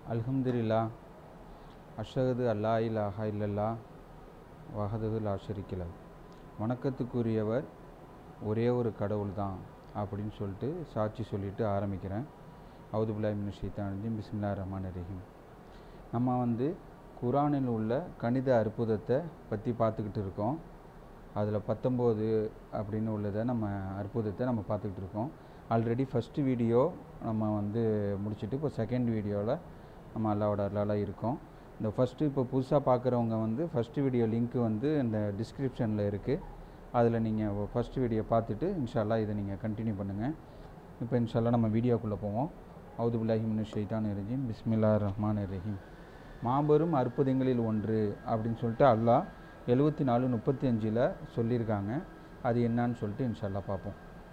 அல்ஹம்துலில்லா அஷ்ஹது அல்லா இலாஹா இல்லல்லா வஹதது லா ஷரீக்க லஹ் வணக்கத்துக்குரியவர் ஒரே ஒரு கடவுள் தான் அப்படின்னு சொல்லிட்டு சாட்சி சொல்லிட்டு ஆரம்பிக்கிறேன் அவுதுபுல்லாய் மின் ஷீத்தான் பிஸ்மில்லா ரஹ்மான் ரஹீம் நம்ம வந்து குரானில் உள்ள கணித அற்புதத்தை பற்றி பார்த்துக்கிட்டு இருக்கோம் அதில் பத்தொம்போது அப்படின்னு உள்ளதை நம்ம அற்புதத்தை நம்ம பார்த்துக்கிட்டு இருக்கோம் ஆல்ரெடி ஃபஸ்ட்டு வீடியோ நம்ம வந்து முடிச்சுட்டு இப்போ செகண்ட் வீடியோவில் நம்ம அல்லாவோட அல்லால இருக்கோம் இந்த ஃபஸ்ட்டு இப்போ புதுசாக பார்க்குறவங்க வந்து ஃபஸ்ட்டு வீடியோ லிங்க்கு வந்து இந்த டிஸ்கிரிப்ஷனில் இருக்குது அதில் நீங்கள் ஃபஸ்ட்டு வீடியோ பார்த்துட்டு இன்ஷால்லா இதை நீங்கள் கண்டினியூ பண்ணுங்கள் இப்போ இன்ஷால்லா நம்ம வீடியோக்குள்ளே போவோம் அவுதுபுல்லாஹி மின் ஷைத்தான் ரஜீம் பிஸ்மில்லா ரஹ்மான் ரஹீம் மாபெரும் அற்புதங்களில் ஒன்று அப்படின்னு சொல்லிட்டு அல்லாஹ் எழுபத்தி நாலு முப்பத்தி அஞ்சில் சொல்லியிருக்காங்க அது என்னன்னு சொல்லிட்டு இன்ஷால்லா பார்ப்போம்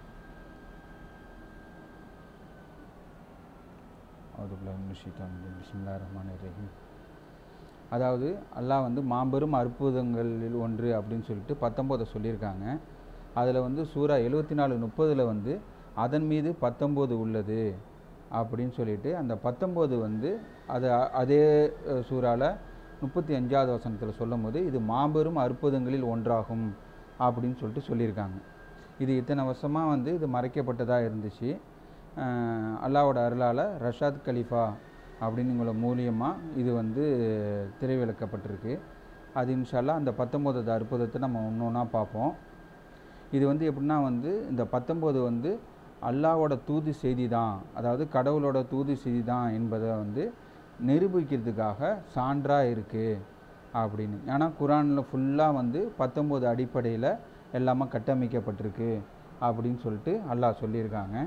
அவுதுபுல்லாஹி மின் ஷைத்தான் ரஜீம் பிஸ்மில்லா ரஹ்மான் ரஹீம் அதாவது அல்லாஹ் வந்து மாபெரும் அற்புதங்களில் ஒன்று அப்படின்னு சொல்லிட்டு பத்தொம்போதை சொல்லியிருக்காங்க அதில் வந்து சூறா எழுபத்தி நாலு முப்பதில் வந்து அதன் மீது பத்தொம்போது உள்ளது அப்படின்னு சொல்லிட்டு அந்த பத்தொம்போது வந்து அது அதே சூறாவில் முப்பத்தி அஞ்சாவது வசனத்தில் சொல்லும் போது இது மாபெரும் அற்புதங்களில் ஒன்றாகும் அப்படின்னு சொல்லிட்டு சொல்லியிருக்காங்க இது இத்தனை வருஷமாக வந்து இது மறைக்கப்பட்டதாக இருந்துச்சு அல்லாவோட அருளால் ரஷாத் கலீஃபா அப்படிங்கிற மூலியமாக இது வந்து திரைவிளக்கப்பட்டிருக்கு அது இன்ஷால்லா அந்த பத்தொம்போதாவது அற்புதத்தை நம்ம ஒன்று ஒன்றா பார்ப்போம் இது வந்து எப்படின்னா வந்து இந்த பத்தொம்போது வந்து அல்லாவோட தூது செய்தி தான் அதாவது கடவுளோட தூது செய்தி தான் என்பதை வந்து நிரூபிக்கிறதுக்காக சான்றாக இருக்குது அப்படின்னு ஏன்னா குரானில் ஃபுல்லாக வந்து பத்தொம்போது அடிப்படையில் எல்லாமே கட்டமைக்கப்பட்டிருக்கு அப்படின்னு சொல்லிட்டு அல்லாஹ் சொல்லியிருக்காங்க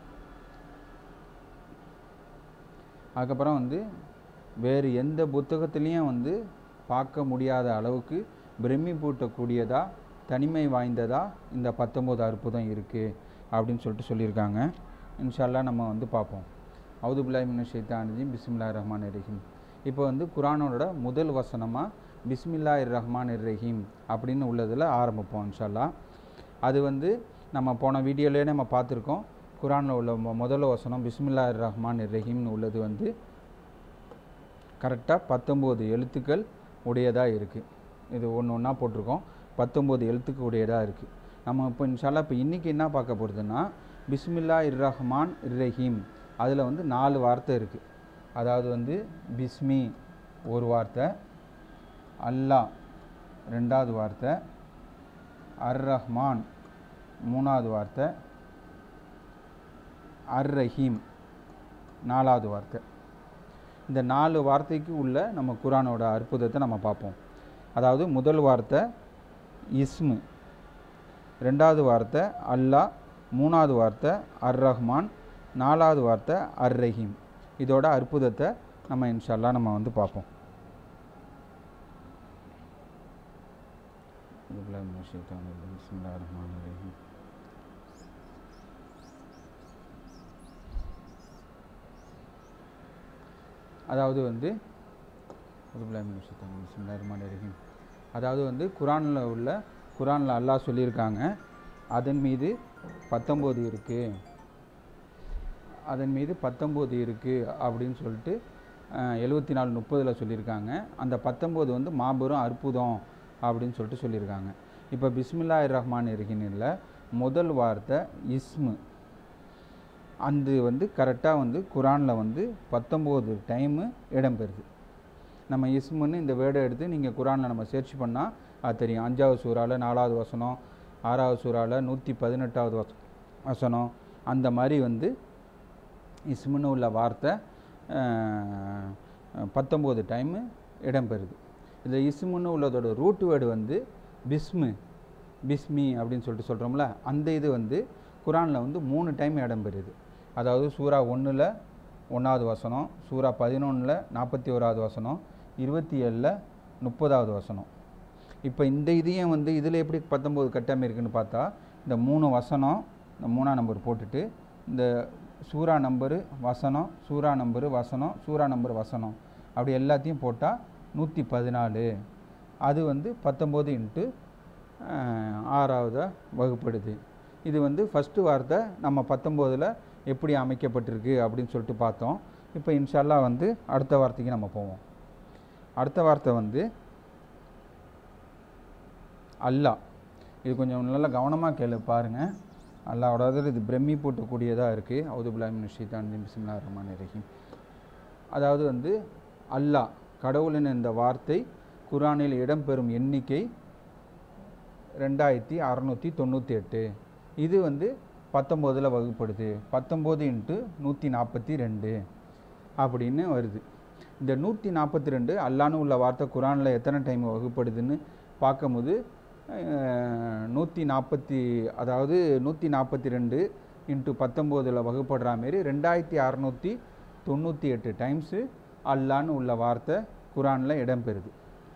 அதுக்கப்புறம் வந்து வேறு எந்த புத்தகத்துலேயும் வந்து பார்க்க முடியாத அளவுக்கு பிரமிப்பூட்டக்கூடியதாக தனிமை வாய்ந்ததாக இந்த பத்தொம்போது அற்புதம் இருக்குது அப்படின்னு சொல்லிட்டு சொல்லியிருக்காங்க இன்ஷால்லா நம்ம வந்து பார்ப்போம் அவுதுபுல்லாய் மின் ஷைத்தானஜிம் பிஸ்மில்லா ரஹ்மான் ரஹீம் இப்போ வந்து குரானோட முதல் வசனமாக பிஸ்மில்லா ரஹ்மான் ரஹீம் அப்படின்னு உள்ளதில் ஆரம்பிப்போம் இன்ஷால்லா அது வந்து நம்ம போன வீடியோலேயே நம்ம பார்த்துருக்கோம் குரானில் உள்ள முதல் வசனம் பிஸ்மில்லா ரஹ்மான் ரஹீம்னு உள்ளது வந்து கரெக்டாக பத்தொம்போது எழுத்துக்கள் உடையதாக இருக்குது இது ஒன்று ஒன்றா போட்டிருக்கோம் பத்தொம்போது எழுத்துக்கு உடையதாக இருக்குது நம்ம இப்போ இன்ஷால்லா இப்போ இன்றைக்கி என்ன பார்க்க போகிறதுன்னா பிஸ்மில்லா இர் ரஹ்மான் ரஹீம் அதில் வந்து நாலு வார்த்தை இருக்குது அதாவது வந்து பிஸ்மி ஒரு வார்த்தை அல்லா ரெண்டாவது வார்த்தை அர் ரஹ்மான் மூணாவது வார்த்தை அர் ரஹீம் நாலாவது வார்த்தை இந்த நாலு வார்த்தைக்கு உள்ள நம்ம குரானோட அற்புதத்தை நம்ம பார்ப்போம் அதாவது முதல் வார்த்தை இஸ்மு ரெண்டாவது வார்த்தை அல்லா மூணாவது வார்த்தை அர் ரஹ்மான் நாலாவது வார்த்தை அர் ரஹீம் இதோட அற்புதத்தை நம்ம இன்ஷால்லா நம்ம வந்து பார்ப்போம் பிஸ்மில்லா ரஹ்மான் ரஹீம் அதாவது வந்து ரஹீம் அதாவது வந்து குரானில் உள்ள குரானில் அல்லாஹ் சொல்லியிருக்காங்க அதன் மீது பத்தொம்போது இருக்குது அதன் மீது பத்தொம்போது இருக்குது அப்படின்னு சொல்லிட்டு எழுபத்தி நாலு முப்பதில் சொல்லியிருக்காங்க அந்த பத்தொம்போது வந்து மாபெரும் அற்புதம் அப்படின்னு சொல்லிட்டு சொல்லியிருக்காங்க இப்போ பிஸ்மில்லா ரஹ்மான் இருக்கினில் முதல் வார்த்தை இஸ்மு அது வந்து கரெக்டாக வந்து குரானில் வந்து பத்தொம்போது டைமு இடம்பெறுது நம்ம இஸ்முன்னு இந்த வேர்டை எடுத்து நீங்கள் குரானில் நம்ம சர்ச் பண்ணால் அது தெரியும் அஞ்சாவது சூறாவில் நாலாவது வசனம் ஆறாவது சூறாவில் நூற்றி பதினெட்டாவது வச வசனம் அந்த மாதிரி வந்து இஸ்முன்னு உள்ள வார்த்தை பத்தொம்போது டைமு இடம்பெறுது இந்த இஸ்முன்னு உள்ளதோட ரூட் வேர்டு வந்து பிஸ்மு பிஸ்மி அப்படின்னு சொல்லிட்டு சொல்கிறோம்ல அந்த இது வந்து குரானில் வந்து மூணு டைம் இடம்பெறுது அதாவது சூறா ஒன்றில் ஒன்றாவது வசனம் சூறா பதினொன்றில் நாற்பத்தி ஓராவது வசனம் இருபத்தி ஏழில் முப்பதாவது வசனம் இப்போ இந்த இதையும் வந்து இதில் எப்படி பத்தொம்போது கட்டமை இருக்குன்னு பார்த்தா இந்த மூணு வசனம் இந்த மூணாம் நம்பர் போட்டுட்டு இந்த சூறா நம்பரு வசனம் சூறா நம்பரு வசனம் சூறா நம்பர் வசனம் அப்படி எல்லாத்தையும் போட்டால் நூற்றி பதினாலு அது வந்து பத்தொம்போது இன்ட்டு ஆறாவதாக வகுப்படுது இது வந்து ஃபஸ்ட்டு வார்த்தை நம்ம பத்தொம்போதில் எப்படி அமைக்கப்பட்டிருக்கு அப்படின்னு சொல்லிட்டு பார்த்தோம் இப்போ இன்ஷால்லா வந்து அடுத்த வார்த்தைக்கு நம்ம போவோம் அடுத்த வார்த்தை வந்து அல்லாஹ் இது கொஞ்சம் நல்லா கவனமாக கேளு பாருங்கள் அல்லாவோட இது பிரம்மி போட்டக்கூடியதாக இருக்குது அவுதுபுல்லாமின் ஷீதான் பிஸ்மில்லா ரஹ்மான் ரஹீம் அதாவது வந்து அல்லாஹ் கடவுளின் இந்த வார்த்தை குரானில் இடம்பெறும் எண்ணிக்கை ரெண்டாயிரத்தி அறநூற்றி தொண்ணூற்றி எட்டு இது வந்து பத்தொம்போதில் வகுப்படுது பத்தொம்போது இன்ட்டு நூற்றி நாற்பத்தி ரெண்டு அப்படின்னு வருது இந்த நூற்றி நாற்பத்தி ரெண்டு அல்லான்னு உள்ள வார்த்தை குரானில் எத்தனை டைம் வகுப்படுதுன்னு பார்க்கும்போது நூற்றி நாற்பத்தி அதாவது நூற்றி நாற்பத்தி ரெண்டு இன்ட்டு பத்தொம்போதில் வகுப்படுற மாரி ரெண்டாயிரத்தி அறநூற்றி தொண்ணூற்றி எட்டு டைம்ஸு அல்லான்னு உள்ள வார்த்தை குரானில் இடம்பெறுது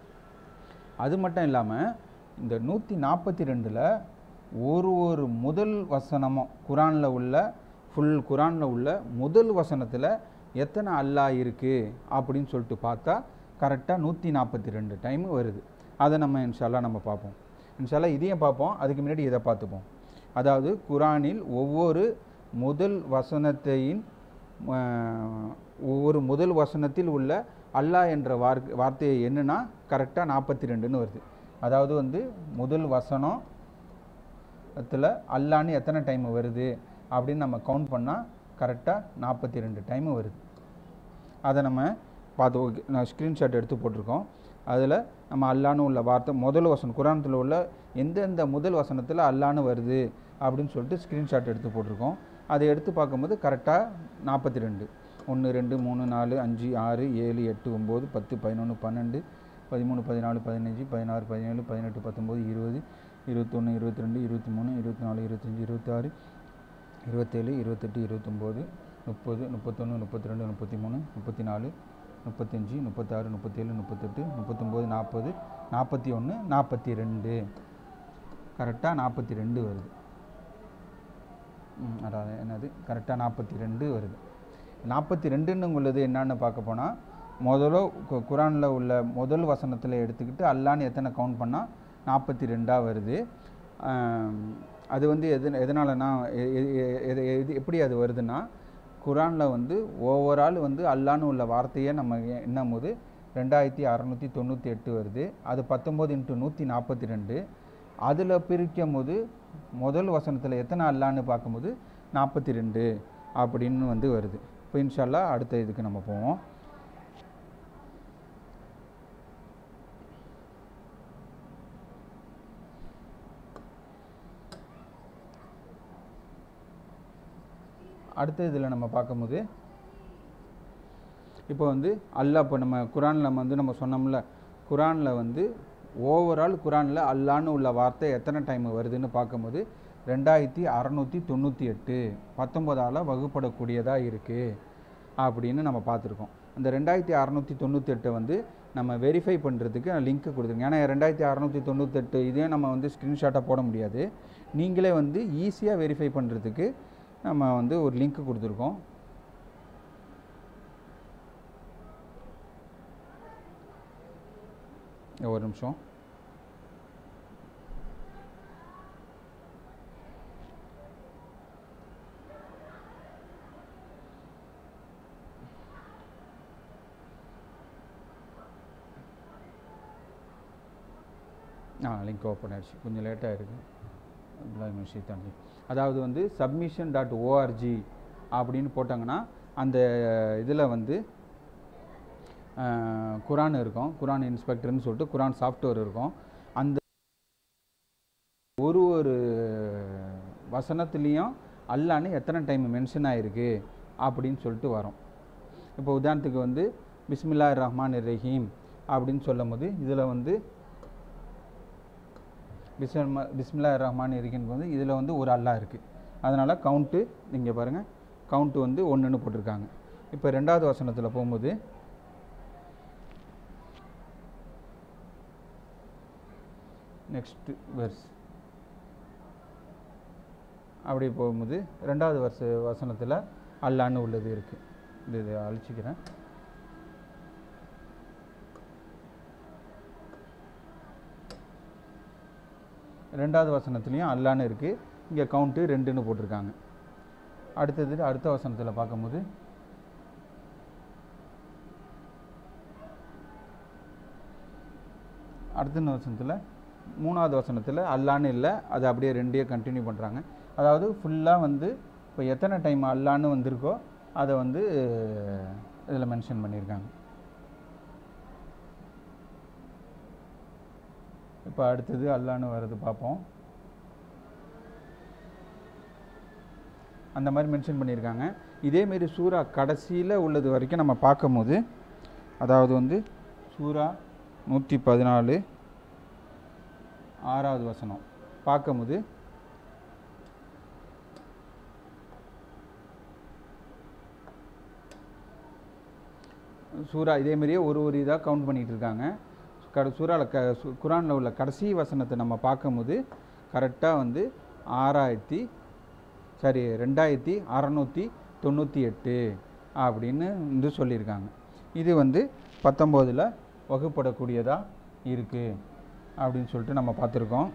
அது மட்டும் இல்லாமல் இந்த நூற்றி நாற்பத்தி ரெண்டில் ஒரு ஒரு முதல் வசனமும் குரானில் உள்ள ஃபுல் குரானில் உள்ள முதல் வசனத்தில் எத்தனை அல்லாஹ் இருக்குது அப்படின்னு சொல்லிட்டு பார்த்தா கரெக்டாக நூற்றி நாற்பத்தி ரெண்டு டைம் வருது அதை நம்ம இன்ஷால்லா நம்ம பார்ப்போம் இன்ஷால்லா இதையும் பார்ப்போம் அதுக்கு முன்னாடி இதை பார்த்துப்போம் அதாவது குரானில் ஒவ்வொரு முதல் வசனத்தையின் ஆஹ், ஒவ்வொரு முதல் வசனத்தில் உள்ள அல்லாஹ் என்ற வார் வார்த்தையை என்னன்னா கரெக்டாக நாற்பத்தி ரெண்டுன்னு வருது அதாவது வந்து முதல் வசனம் த்தில் அல்லான்னு எத்தனை டைம் வருது அப்படின்னு நம்ம கவுண்ட் பண்ணால் கரெக்டாக நாற்பத்தி ரெண்டு டைம் வருது அதை நம்ம பார்த்து ஓகே நான் ஸ்க்ரீன்ஷாட் எடுத்து போட்டிருக்கோம் அதில் நம்ம அல்லான்னு உள்ள வார்த்தை முதல் வசனம் குரானத்தில் உள்ள எந்தெந்த முதல் வசனத்தில் அல்லான்னு வருது அப்படின்னு சொல்லிட்டு ஸ்க்ரீன்ஷாட் எடுத்து போட்டிருக்கோம் அதை எடுத்து பார்க்கும்போது கரெக்டாக நாற்பத்தி ரெண்டு ஒன்று ரெண்டு மூணு நாலு அஞ்சு ஆறு ஏழு எட்டு ஒம்பது பத்து பதினொன்று பன்னெண்டு பதிமூணு பதினாலு பதினஞ்சு பதினாறு பதினேழு பதினெட்டு பத்தொம்போது இருபது இருபத்தொன்று இருபத்தி ரெண்டு இருபத்தி மூணு இருபத்தி நாலு இருபத்தஞ்சி இருபத்தாறு இருபத்தேழு இருபத்தெட்டு இருபத்தொம்போது முப்பது முப்பத்தொன்று முப்பத்தி ரெண்டு முப்பத்தி மூணு முப்பத்தி நாலு முப்பத்தஞ்சு முப்பத்தாறு முப்பத்தேழு முப்பத்தெட்டு முப்பத்தொம்போது நாற்பது நாற்பத்தி ஒன்று நாற்பத்தி ரெண்டு கரெக்டாக நாற்பத்தி ரெண்டு வருது ம், அதாவது என்னது கரெக்டாக நாற்பத்தி ரெண்டு வருது நாற்பத்தி ரெண்டுன்னு உள்ளது என்னன்னு பார்க்க போனால் முதல்ல கு- குரானில் உள்ள முதல் வசனத்தில் எடுத்துக்கிட்டு அல்லான்னு எத்தனை கவுண்ட் பண்ணால் நாற்பத்தி ரெண்டாக வருது ஆம், அது வந்து எது எதனாலனா எ- எ- எ- எது- எது எப்படி அது வருதுன்னா குரானில் வந்து ஓவரால் வந்து அல்லான்னு உள்ள வார்த்தையை நம்ம எ- எண்ணும் போது ரெண்டாயிரத்தி அறநூற்றி தொண்ணூற்றி எட்டு வருது அது பத்தொம்போது இன்ட்டு நூற்றி நாற்பத்தி ரெண்டு அதில் பிரிக்கும் போது முதல் வசனத்தில் எத்தனை அல்லான்னு பார்க்கும்போது நாற்பத்தி ரெண்டு அப்படின்னு வந்து வருது இப்போ இன்ஷால்லா அடுத்த இதுக்கு நம்ம போவோம் அடுத்த இதில் நம்ம பார்க்கும்போது இப்போ வந்து அல்லாஹ் இப்போ நம்ம குரானில் நம்ம வந்து நம்ம சொன்னோம்ல குரானில் வந்து ஓவரால் குரானில் அல்லான்னு உள்ள வார்த்தை எத்தனை டைம் வருதுன்னு பார்க்கும்போது ரெண்டாயிரத்தி அறநூற்றி தொண்ணூற்றி எட்டு பத்தொம்போதால் வகுப்படக்கூடியதாக இருக்குது அப்படின்னு நம்ம பார்த்துருக்கோம் அந்த ரெண்டாயிரத்தி அறநூற்றி தொண்ணூற்றி எட்டை வந்து நம்ம வெரிஃபை பண்ணுறதுக்கு லிங்க் கொடுத்துருங்க ஏன்னா ரெண்டாயிரத்தி அறநூற்றி தொண்ணூத்தெட்டு இதையும் நம்ம வந்து ஸ்க்ரீன்ஷாட்டாக போட முடியாது நீங்களே வந்து ஈஸியாக வெரிஃபை பண்ணுறதுக்கு நம்ம வந்து ஒரு லிங்க் கொடுத்துருக்கோம் ஒரு நிமிஷம் ஆ லிங்க் ஓப்பன் ஆயிடுச்சு கொஞ்சம் லேட்டாக இருக்குது ஷீத்தாண்டி அதாவது வந்து சப்மிஷன் டாட் ஓஆர்ஜி அப்படின்னு போட்டாங்கன்னா அந்த இதில் வந்து அஹ், குரான் இருக்கும் குரான் இன்ஸ்பெக்டர்னு சொல்லிட்டு குரான் சாஃப்ட்வேர் இருக்கும் அந்த ஒரு ஒரு வசனத்துலேயும் அல்லான்னு எத்தனை டைம் மென்ஷன் ஆகிருக்கு அப்படின்னு சொல்லிட்டு வரும் இப்போ உதாரணத்துக்கு வந்து பிஸ்மில்லா ரஹ்மான் ரஹீம் அப்படின்னு சொல்லும் போது இதில் வந்து பிஸ்ம பிஸ்மில்லா ரஹ்மான் இருக்கின்னு வந்து இதில் வந்து ஒரு அல்லாஹ் இருக்குது அதனால் கவுண்ட்டு இங்கே பாருங்கள் கவுண்ட்டு வந்து ஒன்றுன்னு போட்டிருக்காங்க இப்போ ரெண்டாவது வசனத்தில் போகும்போது நெக்ஸ்ட் வெர்ஸ் அப்படி போகும்போது ரெண்டாவது வருஷ வசனத்தில் அல்லான்னு உள்ளது இருக்குது இது இதை அழிச்சிக்கிறேன் ரெண்டாவது வசனத்துலேயும் அல்லான்னு இருக்குது இங்கே கவுண்ட்டு ரெண்டுன்னு போட்டிருக்காங்க அடுத்தது அடுத்த வசனத்தில் பார்க்கும்போது அடுத்த வசனத்தில் மூணாவது வசனத்தில் அல்லான்னு இல்லை அது அப்படியே ரெண்டையே கண்டினியூ பண்ணுறாங்க அதாவது ஃபுல்லாக வந்து இப்போ எத்தனை டைம் அல்லான்னு வந்திருக்கோ அதை வந்து இதில் மென்ஷன் பண்ணியிருக்காங்க இப்போ அடுத்தது அல்லான்னு வர்றது பார்ப்போம் அந்த மாதிரி மென்ஷன் பண்ணியிருக்காங்க இதேமாரி சூறா கடைசியில் உள்ளது வரைக்கும் நம்ம பார்க்கும்போது அதாவது வந்து சூறா நூற்றி பதினாலு ஆறாவது வசனம் பார்க்கும்போது சூறா இதேமாரியே ஒரு ஒரு இதாக கவுண்ட் பண்ணிகிட்டு இருக்காங்க கட சூறாவில் க சு- குரானில் உள்ள கடைசி வசனத்தை நம்ம பார்க்கும்போது கரெக்டாக வந்து ஆறாயிரத்தி சாரி ரெண்டாயிரத்தி அறநூற்றி தொண்ணூற்றி எட்டு அப்படின்னு வந்து சொல்லியிருக்காங்க இது வந்து பத்தொம்போதில் வகுப்படக்கூடியதாக இருக்குது அப்படின்னு சொல்லிட்டு நம்ம பார்த்துருக்கோம்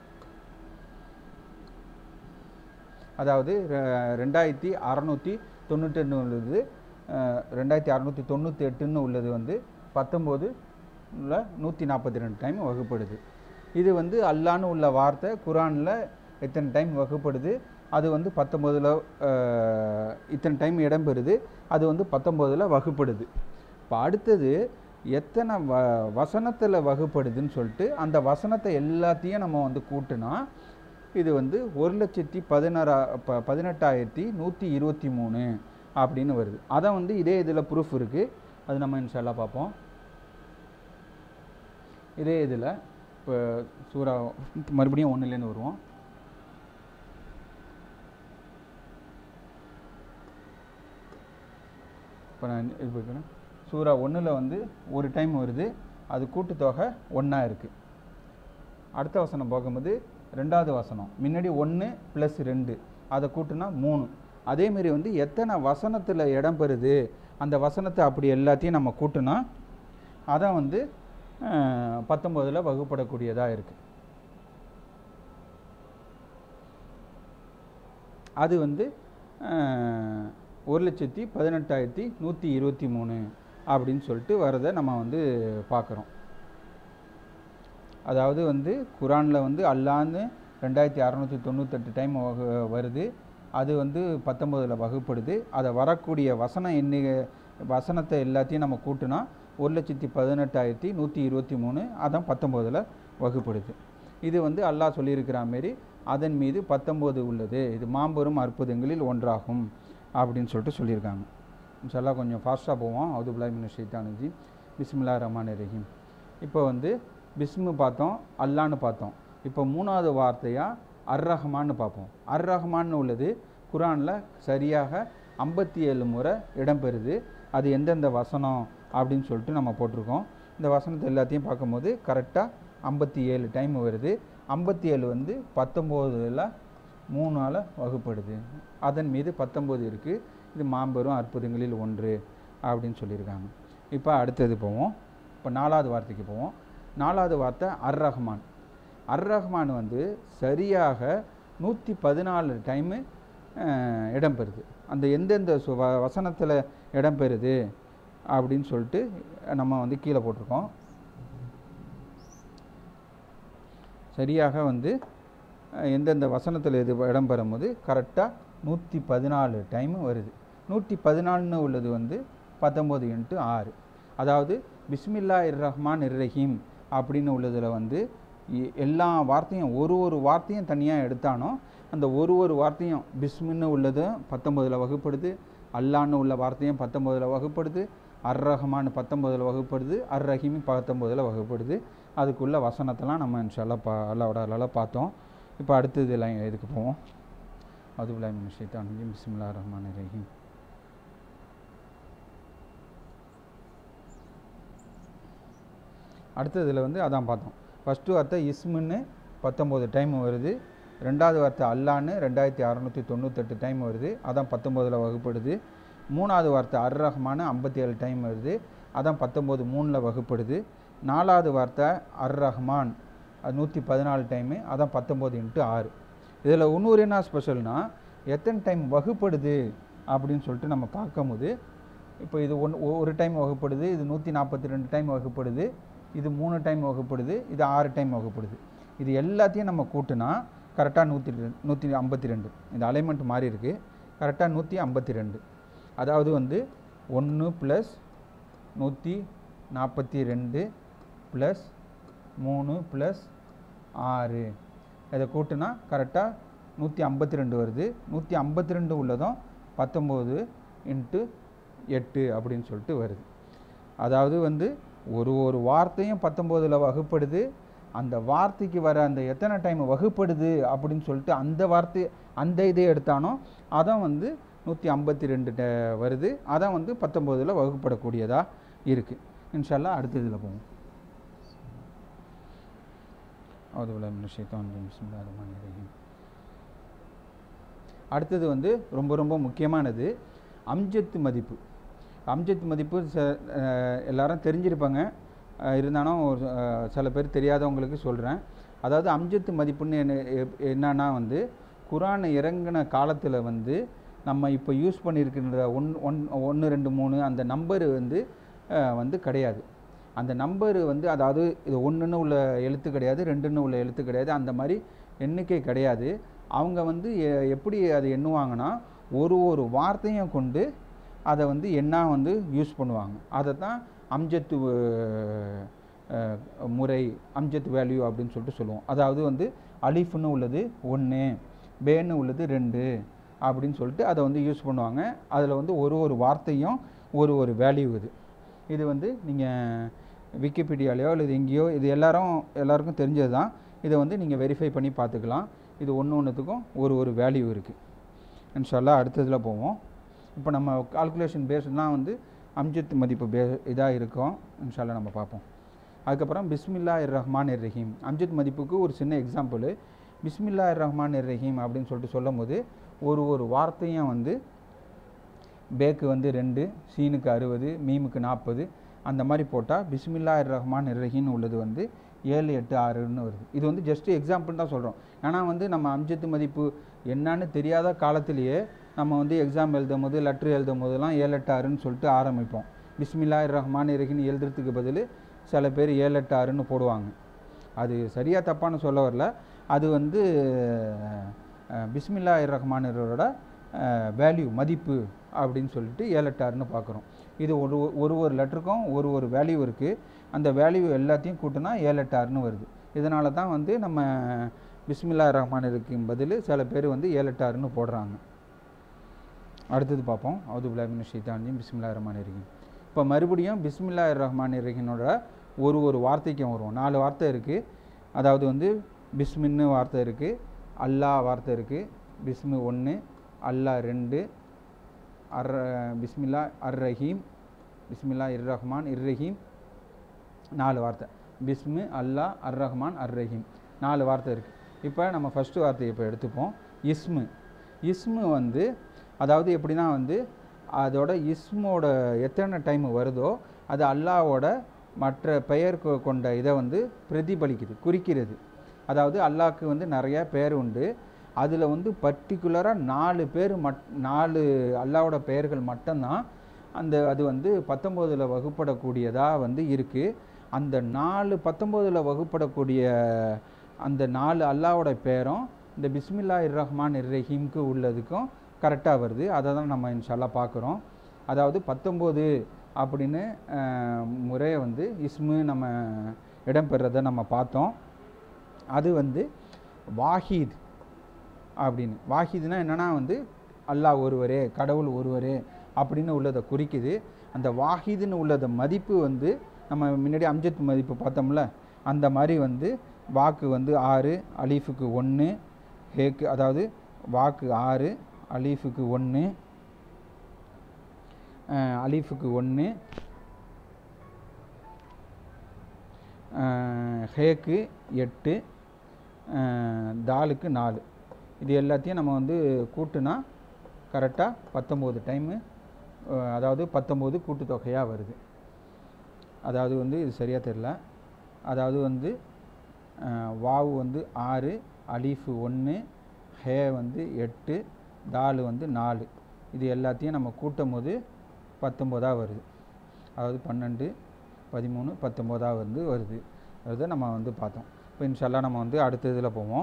அதாவது ரெ- ரெண்டாயிரத்தி அறநூற்றி தொண்ணூத்தெட்டு உள்ளது அஹ், ரெண்டாயிரத்தி அறநூற்றி தொண்ணூற்றி எட்டுன்னு உள்ளது வந்து பத்தொம்போது உள்ள நூற்றி நாற்பத்தி ரெண்டு டைம் வகுப்படுது இது வந்து அல்லான்னு உள்ள வார்த்தை குரானில் எத்தனை டைம் வகுப்படுது அது வந்து பத்தொம்போதில் இத்தனை டைம் இடம்பெறுது அது வந்து பத்தொம்போதில் வகுப்படுது இப்போ அடுத்தது எத்தனை வ வசனத்தில் வகுப்படுதுன்னு சொல்லிட்டு அந்த வசனத்தை எல்லாத்தையும் நம்ம வந்து கூட்டினா இது வந்து ஒரு லட்சத்தி பதினாறா ப பதினெட்டாயிரத்தி நூற்றி இருபத்தி மூணு அப்படின்னு வருது அதை வந்து இதே இதில் ப்ரூஃப் இருக்குது அது நம்ம இன்ஷால்லா பார்ப்போம் இதே இதில் இப்போ சூறா மறுபடியும் ஒன்றுலேருந்து வருவோம் இப்போ நான் இது பார்க்குறேன் சூறா ஒன்றில் வந்து ஒரு டைம் வருது அது கூட்டுத்தொகை ஒன்றா இருக்குது அடுத்த வசனம் பார்க்கும்போது ரெண்டாவது வசனம் முன்னாடி ஒன்று ப்ளஸ் ரெண்டு அதை கூட்டுனா மூணு அதேமாரி வந்து எத்தனை வசனத்தில் இடம் பெறுது அந்த வசனத்தை அப்படி எல்லாத்தையும் நம்ம கூட்டுனா அதான் வந்து பத்தொம்போதில் வகுப்படக்கூடியதாக இருக்குது அது வந்து அஹ், ஒரு லட்சத்தி பதினெட்டாயிரத்தி நூற்றி இருபத்தி மூணு அப்படின்னு சொல்லிட்டு வரதை நம்ம வந்து பார்க்குறோம் அதாவது வந்து குரானில் வந்து அல்லான்னு ரெண்டாயிரத்தி அறநூற்றி தொண்ணூத்தெட்டு டைம் வகு- வருது அது வந்து பத்தொம்போதில் வகுப்படுது அதை வரக்கூடிய வசனம் எண்ணிக்கை வசனத்தை எல்லாத்தையும் நம்ம கூட்டினா ஒரு லட்சத்தி பதினெட்டாயிரத்தி நூற்றி இருபத்தி மூணு அதான் பத்தொம்போதில் வகுப்படுது இது வந்து அல்லாஹ் சொல்லியிருக்கிற மாரி அதன் மீது பத்தொம்போது உள்ளது இது மாபெரும் அற்புதங்களில் ஒன்றாகும் அப்படின்னு சொல்லிட்டு சொல்லியிருக்காங்க இன்ஷால்லா கொஞ்சம் ஃபாஸ்ட்டாக போவோம் அவுதுபுல்லாய் மின ஷைத்தானுஜி பிஸ்மில்லா ரஹ்மான் ரஹீம் இப்போ வந்து பிஸ்மு பார்த்தோம் அல்லான்னு பார்த்தோம் இப்போ மூணாவது வார்த்தையாக அர் ரஹ்மான்னு பார்ப்போம் அர் ரஹ்மான்னு உள்ளது குரானில் சரியாக ஐம்பத்தி ஏழு முறை இடம்பெறுது அது எந்தெந்த வசனம் அப்படின்னு சொல்லிட்டு நம்ம போட்டிருக்கோம் இந்த வசனத்தை எல்லாத்தையும் பார்க்கும்போது கரெக்டாக ஐம்பத்தி ஏழு டைம் வருது ஐம்பத்தி ஏழு வந்து பத்தொம்போதில் மூணால் வகுப்படுது அதன் மீது பத்தொம்போது இருக்குது இது மாபெரும் அற்புதங்களில் ஒன்று அப்படின்னு சொல்லியிருக்காங்க இப்போ அடுத்தது போவோம் இப்போ நாலாவது வார்த்தைக்கு போவோம் நாலாவது வார்த்தை அர் ரஹ்மான் அர் ரஹ்மான் வந்து சரியாக நூற்றி பதினாலு டைமு இடம்பெறுது அந்த எந்தெந்த சு வ வசனத்தில் இடம்பெறுது அப்படின்னு சொல்லிட்டு நம்ம வந்து கீழே போட்டிருக்கோம் சரியாக வந்து அஹ், எந்தெந்த வசனத்தில் இது இடம்பெறும் போது கரெக்டாக நூற்றி பதினாலு டைம் வருது நூற்றி பதினாலுன்னு உள்ளது வந்து பத்தொம்போது இன்ட்டு ஆறு அதாவது பிஸ்மில்லா இர் ரஹ்மான் இர் ரஹீம் அப்படின்னு உள்ளதில் வந்து எ- எல்லா வார்த்தையும் ஒரு ஒரு வார்த்தையும் தனியாக எடுத்தானோ அந்த ஒரு ஒரு வார்த்தையும் பிஸ்மின்னு உள்ளதும் பத்தொம்போதில் வகுப்படுது அல்லான்னு உள்ள வார்த்தையும் பத்தொம்போதில் வகுப்படுது அர் ரஹ்மான் பத்தொம்போதில் வகுப்படுது அர் ரஹீம் பத்தொம்போதில் வகுப்படுது அதுக்குள்ள வசனத்தெல்லாம் நம்ம இன்ஷால்லா பா அல்லாவோட அல்லால பார்த்தோம் இப்போ அடுத்தது எல்லாம் இதுக்கு போவோம் அதுபுல்லாய் மிஷித்தான் பிஸ்மில்லா ரஹ்மான் ரஹீம் அடுத்ததில் வந்து அதான் பார்த்தோம் ஃபஸ்ட்டு வார்த்தை இஸ்முன்னு பத்தொம்போது டைம் வருது ரெண்டாவது வார்த்தை அல்லான்னு ரெண்டாயிரத்தி அறநூற்றி தொண்ணூத்தெட்டு டைம் வருது அதான் பத்தொம்போதில் வகுப்படுது மூணாவது வார்த்தை அர் ரஹ்மான் ஐம்பத்தி ஏழு டைம் வருது அதான் பத்தொம்போது மூணில் வகுப்படுது நாலாவது வார்த்தை அர் ரஹ்மான் அது நூற்றி பதினாலு டைமு அதான் பத்தொம்போது இன்ட்டு ஆறு இதில் இன்னொரு என்ன ஸ்பெஷல்னா எத்தனை டைம் வகுப்படுது அப்படின்னு சொல்லிட்டு நம்ம பார்க்கும்போது இப்போ இது ஒன் ஒரு டைம் வகுப்படுது இது நூற்றி நாற்பத்தி ரெண்டு டைம் வகுப்படுது இது மூணு டைம் வகுப்படுது இது ஆறு டைம் வகுப்படுது இது எல்லாத்தையும் நம்ம கூட்டினா கரெக்டாக நூற்றி நூற்றி ஐம்பத்தி ரெண்டு இந்த அலைன்மெண்ட் மாறி இருக்குது கரெக்டாக நூற்றி ஐம்பத்தி ரெண்டு அதாவது வந்து ஒன்று ப்ளஸ் நூற்றி நாற்பத்தி ரெண்டு ப்ளஸ் மூணு ப்ளஸ் ஆறு இதை கூட்டினா கரெக்டாக நூற்றி ஐம்பத்தி ரெண்டு வருது நூற்றி ஐம்பத்தி ரெண்டு உள்ளதும் பத்தொம்போது இன்ட்டு எட்டு அப்படின்னு சொல்லிட்டு வருது அதாவது வந்து ஒரு ஒரு வார்த்தையும் பத்தொம்போதில் வகுப்படுது அந்த வார்த்தைக்கு வர அந்த எத்தனை டைம் வகுப்படுது அப்படின்னு சொல்லிட்டு அந்த வார்த்தை அந்த இதை எடுத்தானோ அதான் வந்து நூற்றி ஐம்பத்தி ரெண்டு வருது அதான் வந்து பத்தொம்போதில் வகுப்படக்கூடியதாக இருக்குது இன்ஷால்லா அடுத்த இதில் போவோம் அடுத்தது வந்து ரொம்ப ரொம்ப முக்கியமானது அம்ஜத்து மதிப்பு அம்ஜத் மதிப்பு ச அஹ் எல்லாரும் தெரிஞ்சிருப்பாங்க அஹ் இருந்தாலும் ஒரு அஹ் சில பேர் தெரியாதவங்களுக்கு சொல்கிறேன் அதாவது அம்ஜத்து மதிப்புன்னு என்ன எப்- என்னன்னா வந்து குரான் இறங்கின காலத்தில் வந்து நம்ம இப்போ யூஸ் பண்ணியிருக்கின்ற ஒன் ஒன் ஒன்று ரெண்டு மூணு அந்த நம்பரு வந்து அஹ் வந்து கிடையாது அந்த நம்பரு வந்து அதாவது இது ஒன்றுன்னு உள்ள எழுத்து கிடையாது ரெண்டுன்னு உள்ள எழுத்து கிடையாது அந்த மாதிரி எண்ணிக்கை கிடையாது அவங்க வந்து எ- எப்படி அதை எண்ணுவாங்கன்னா ஒரு ஒரு வார்த்தையும் கொண்டு அதை வந்து எண்ணா வந்து யூஸ் பண்ணுவாங்க அதை தான் அம்ஜத்து அஹ், அஹ், முறை அம்ஜத் வேல்யூ அப்படின்னு சொல்லிட்டு சொல்லுவோம் அதாவது வந்து அலிஃப்னு உள்ளது ஒன்று பேன்னு உள்ளது ரெண்டு அப்படின்னு சொல்லிட்டு அதை வந்து யூஸ் பண்ணுவாங்க அதில் வந்து ஒரு ஒரு வார்த்தையும் ஒரு ஒரு வேல்யூ இது இது வந்து நீங்கள் விக்கிபீடியாலேயோ அல்லது எங்கேயோ இது எல்லாரும் எல்லாருக்கும் தெரிஞ்சது தான் இதை வந்து நீங்கள் வெரிஃபை பண்ணி பார்த்துக்கலாம் இது ஒன்று ஒன்றுத்துக்கும் ஒரு ஒரு வேல்யூ இருக்குது இன்ஷால்லா அடுத்ததில் போவோம் இப்போ நம்ம கால்குலேஷன் பேஸ்லாம் வந்து அம்ஜத் மதிப்பு பே இதாக இருக்கும் இன்ஷால்லா நம்ம பார்ப்போம் அதுக்கப்புறம் பிஸ்மில்லா இர் ரஹ்மான் இர் ரஹீம் அம்ஜத் மதிப்புக்கு ஒரு சின்ன எக்ஸாம்பிள் பிஸ்மில்லா இர் ரஹ்மான் இர் ரஹீம் அப்படின்னு சொல்லிட்டு சொல்லும் போது ஒரு ஒரு வார்த்தையும் வந்து பேக்கு வந்து ரெண்டு சீனுக்கு அறுபது மீமுக்கு நாற்பது அந்த மாதிரி போட்டால் பிஸ்மில்லா இர் ரஹ்மான் இர் ரஹீம்னு உள்ளது வந்து ஏழு எட்டு ஆறுன்னு வருது இது வந்து ஜஸ்ட் எக்ஸாம்பிள் தான் சொல்கிறோம் ஏன்னா வந்து நம்ம அம்ஜத்து மதிப்பு என்னன்னு தெரியாத காலத்திலேயே நம்ம வந்து எக்ஸாம் எழுதும் போது லெட்ரு எழுதும் போதெல்லாம் ஏழு எட்டு ஆறுன்னு சொல்லிட்டு ஆரம்பிப்போம் பிஸ்மில்லா இர் ரஹ்மான் இர் ரஹீம் எழுதுறதுக்கு பதில் சில பேர் ஏழு எட்டு ஆறுன்னு போடுவாங்க அது சரியாக தப்பான்னு சொல்ல வரல அது வந்து அஹ், பிஸ்மில்லா இர் ரஹ்மானரோட வேல்யூ மதிப்பு அப்படின்னு சொல்லிட்டு ஏழு எட்டு ஆறுன்னு பார்க்குறோம் இது ஒரு ஒரு ஒரு லெட்டருக்கும் ஒரு ஒரு வேல்யூ இருக்குது அந்த வேல்யூ எல்லாத்தையும் கூட்டினா ஏழு எட்டு ஆறுன்னு வருது இதனால தான் வந்து நம்ம பிஸ்மில்லா ரஹ்மான் இருக்கும் பதில் சில பேர் வந்து ஏழு எட்டு ஆறுன்னு போடுறாங்க அடுத்தது பார்ப்போம் அவுது பிலாமின் ஷீத்தான்ஜியும் பிஸ்மில்லா ரஹ்மான் இருக்கீங்க இப்போ மறுபடியும் பிஸ்மில்லா ரஹ்மான் இருக்கீனோட ஒரு ஒரு வார்த்தைக்கும் வருவோம் நாலு வார்த்தை இருக்குது அதாவது வந்து பிஸ்மின்னு வார்த்தை இருக்குது அல்லாஹ் வார்த்தை இருக்குது பிஸ்மி ஒன்று அல்லாஹ் ரெண்டு அர் பிஸ்மில்லா அர் ரஹீம் பிஸ்மில்லா இர் ரஹ்மான் இர் ரஹீம் நாலு வார்த்தை பிஸ்மு அல்லாஹ் அர் ரஹ்மான் அர் ரஹீம் நாலு வார்த்தை இருக்குது இப்போ நம்ம ஃபஸ்ட்டு வார்த்தையை இப்போ எடுத்துப்போம் இஸ்மு இஸ்மு வந்து அதாவது எப்படின்னா வந்து அதோட இஸ்மோட எத்தனை டைம் வருதோ அது அல்லாஹ்வோட மற்ற பெயர் கொ- கொண்ட இதை வந்து பிரதிபலிக்குது குறிக்கிறது அதாவது அல்லாஹ்க்கு வந்து நிறைய பேர் உண்டு அதில் வந்து பர்டிகுலராக நாலு பேர் மட் நாலு அல்லாஹ்வோட பெயர்கள் மட்டும்தான் அந்த அது வந்து பத்தொம்போதில் வகுப்படக்கூடியதாக வந்து இருக்குது அந்த நாலு பத்தொம்போதில் வகுப்படக்கூடிய அந்த நாலு அல்லாஹ்வோட பேரும் இந்த பிஸ்மில்லா இர் ரஹ்மான் இர் ரஹீம்க்கு உள்ளதுக்கும் கரெக்டாக வருது அதை தான் நம்ம இன்ஷால்லா பார்க்குறோம் அதாவது பத்தொம்போது அப்படின்னு அஹ், முறையை வந்து இஸ்மு நம்ம இடம்பெறதை நம்ம பார்த்தோம் அது வந்து வாஹீத் அப்படின்னு வாஹித்னா என்னன்னா வந்து அல்லாஹ் ஒருவரே கடவுள் ஒருவரே அப்படின்னு உள்ளதை குறிக்குது அந்த வாஹிதுன்னு உள்ளத மதிப்பு வந்து நம்ம முன்னாடி அம்ஜத் மதிப்பு பார்த்தோம்ல அந்த மாதிரி வந்து வாக்கு வந்து ஆறு அலீஃபுக்கு ஒன்று ஹேக்கு அதாவது வாக்கு ஆறு அலீஃபுக்கு ஒன்று அலீஃபுக்கு ஒன்று ஹேக்கு எட்டு அஹ், தாலுக்கு நாலு இது எல்லாத்தையும் நம்ம வந்து கூட்டுனா கரெக்டாக பத்தொம்போது டைமு அதாவது பத்தொம்போது கூட்டுத்தொகையாக வருது அதாவது வந்து இது சரியாக தெரில அதாவது வந்து அஹ், வாவு வந்து ஆறு அலீஃபு ஒன்று ஹே வந்து எட்டு தாலு வந்து நாலு இது எல்லாத்தையும் நம்ம கூட்டும் போது பத்தொம்போதாக வருது அதாவது பன்னெண்டு பதிமூணு பத்தொம்போதாக வந்து வருது அதை நம்ம வந்து பார்த்தோம் இப்போ இன்ஷால்லா நம்ம வந்து அடுத்த இதில் போவோம்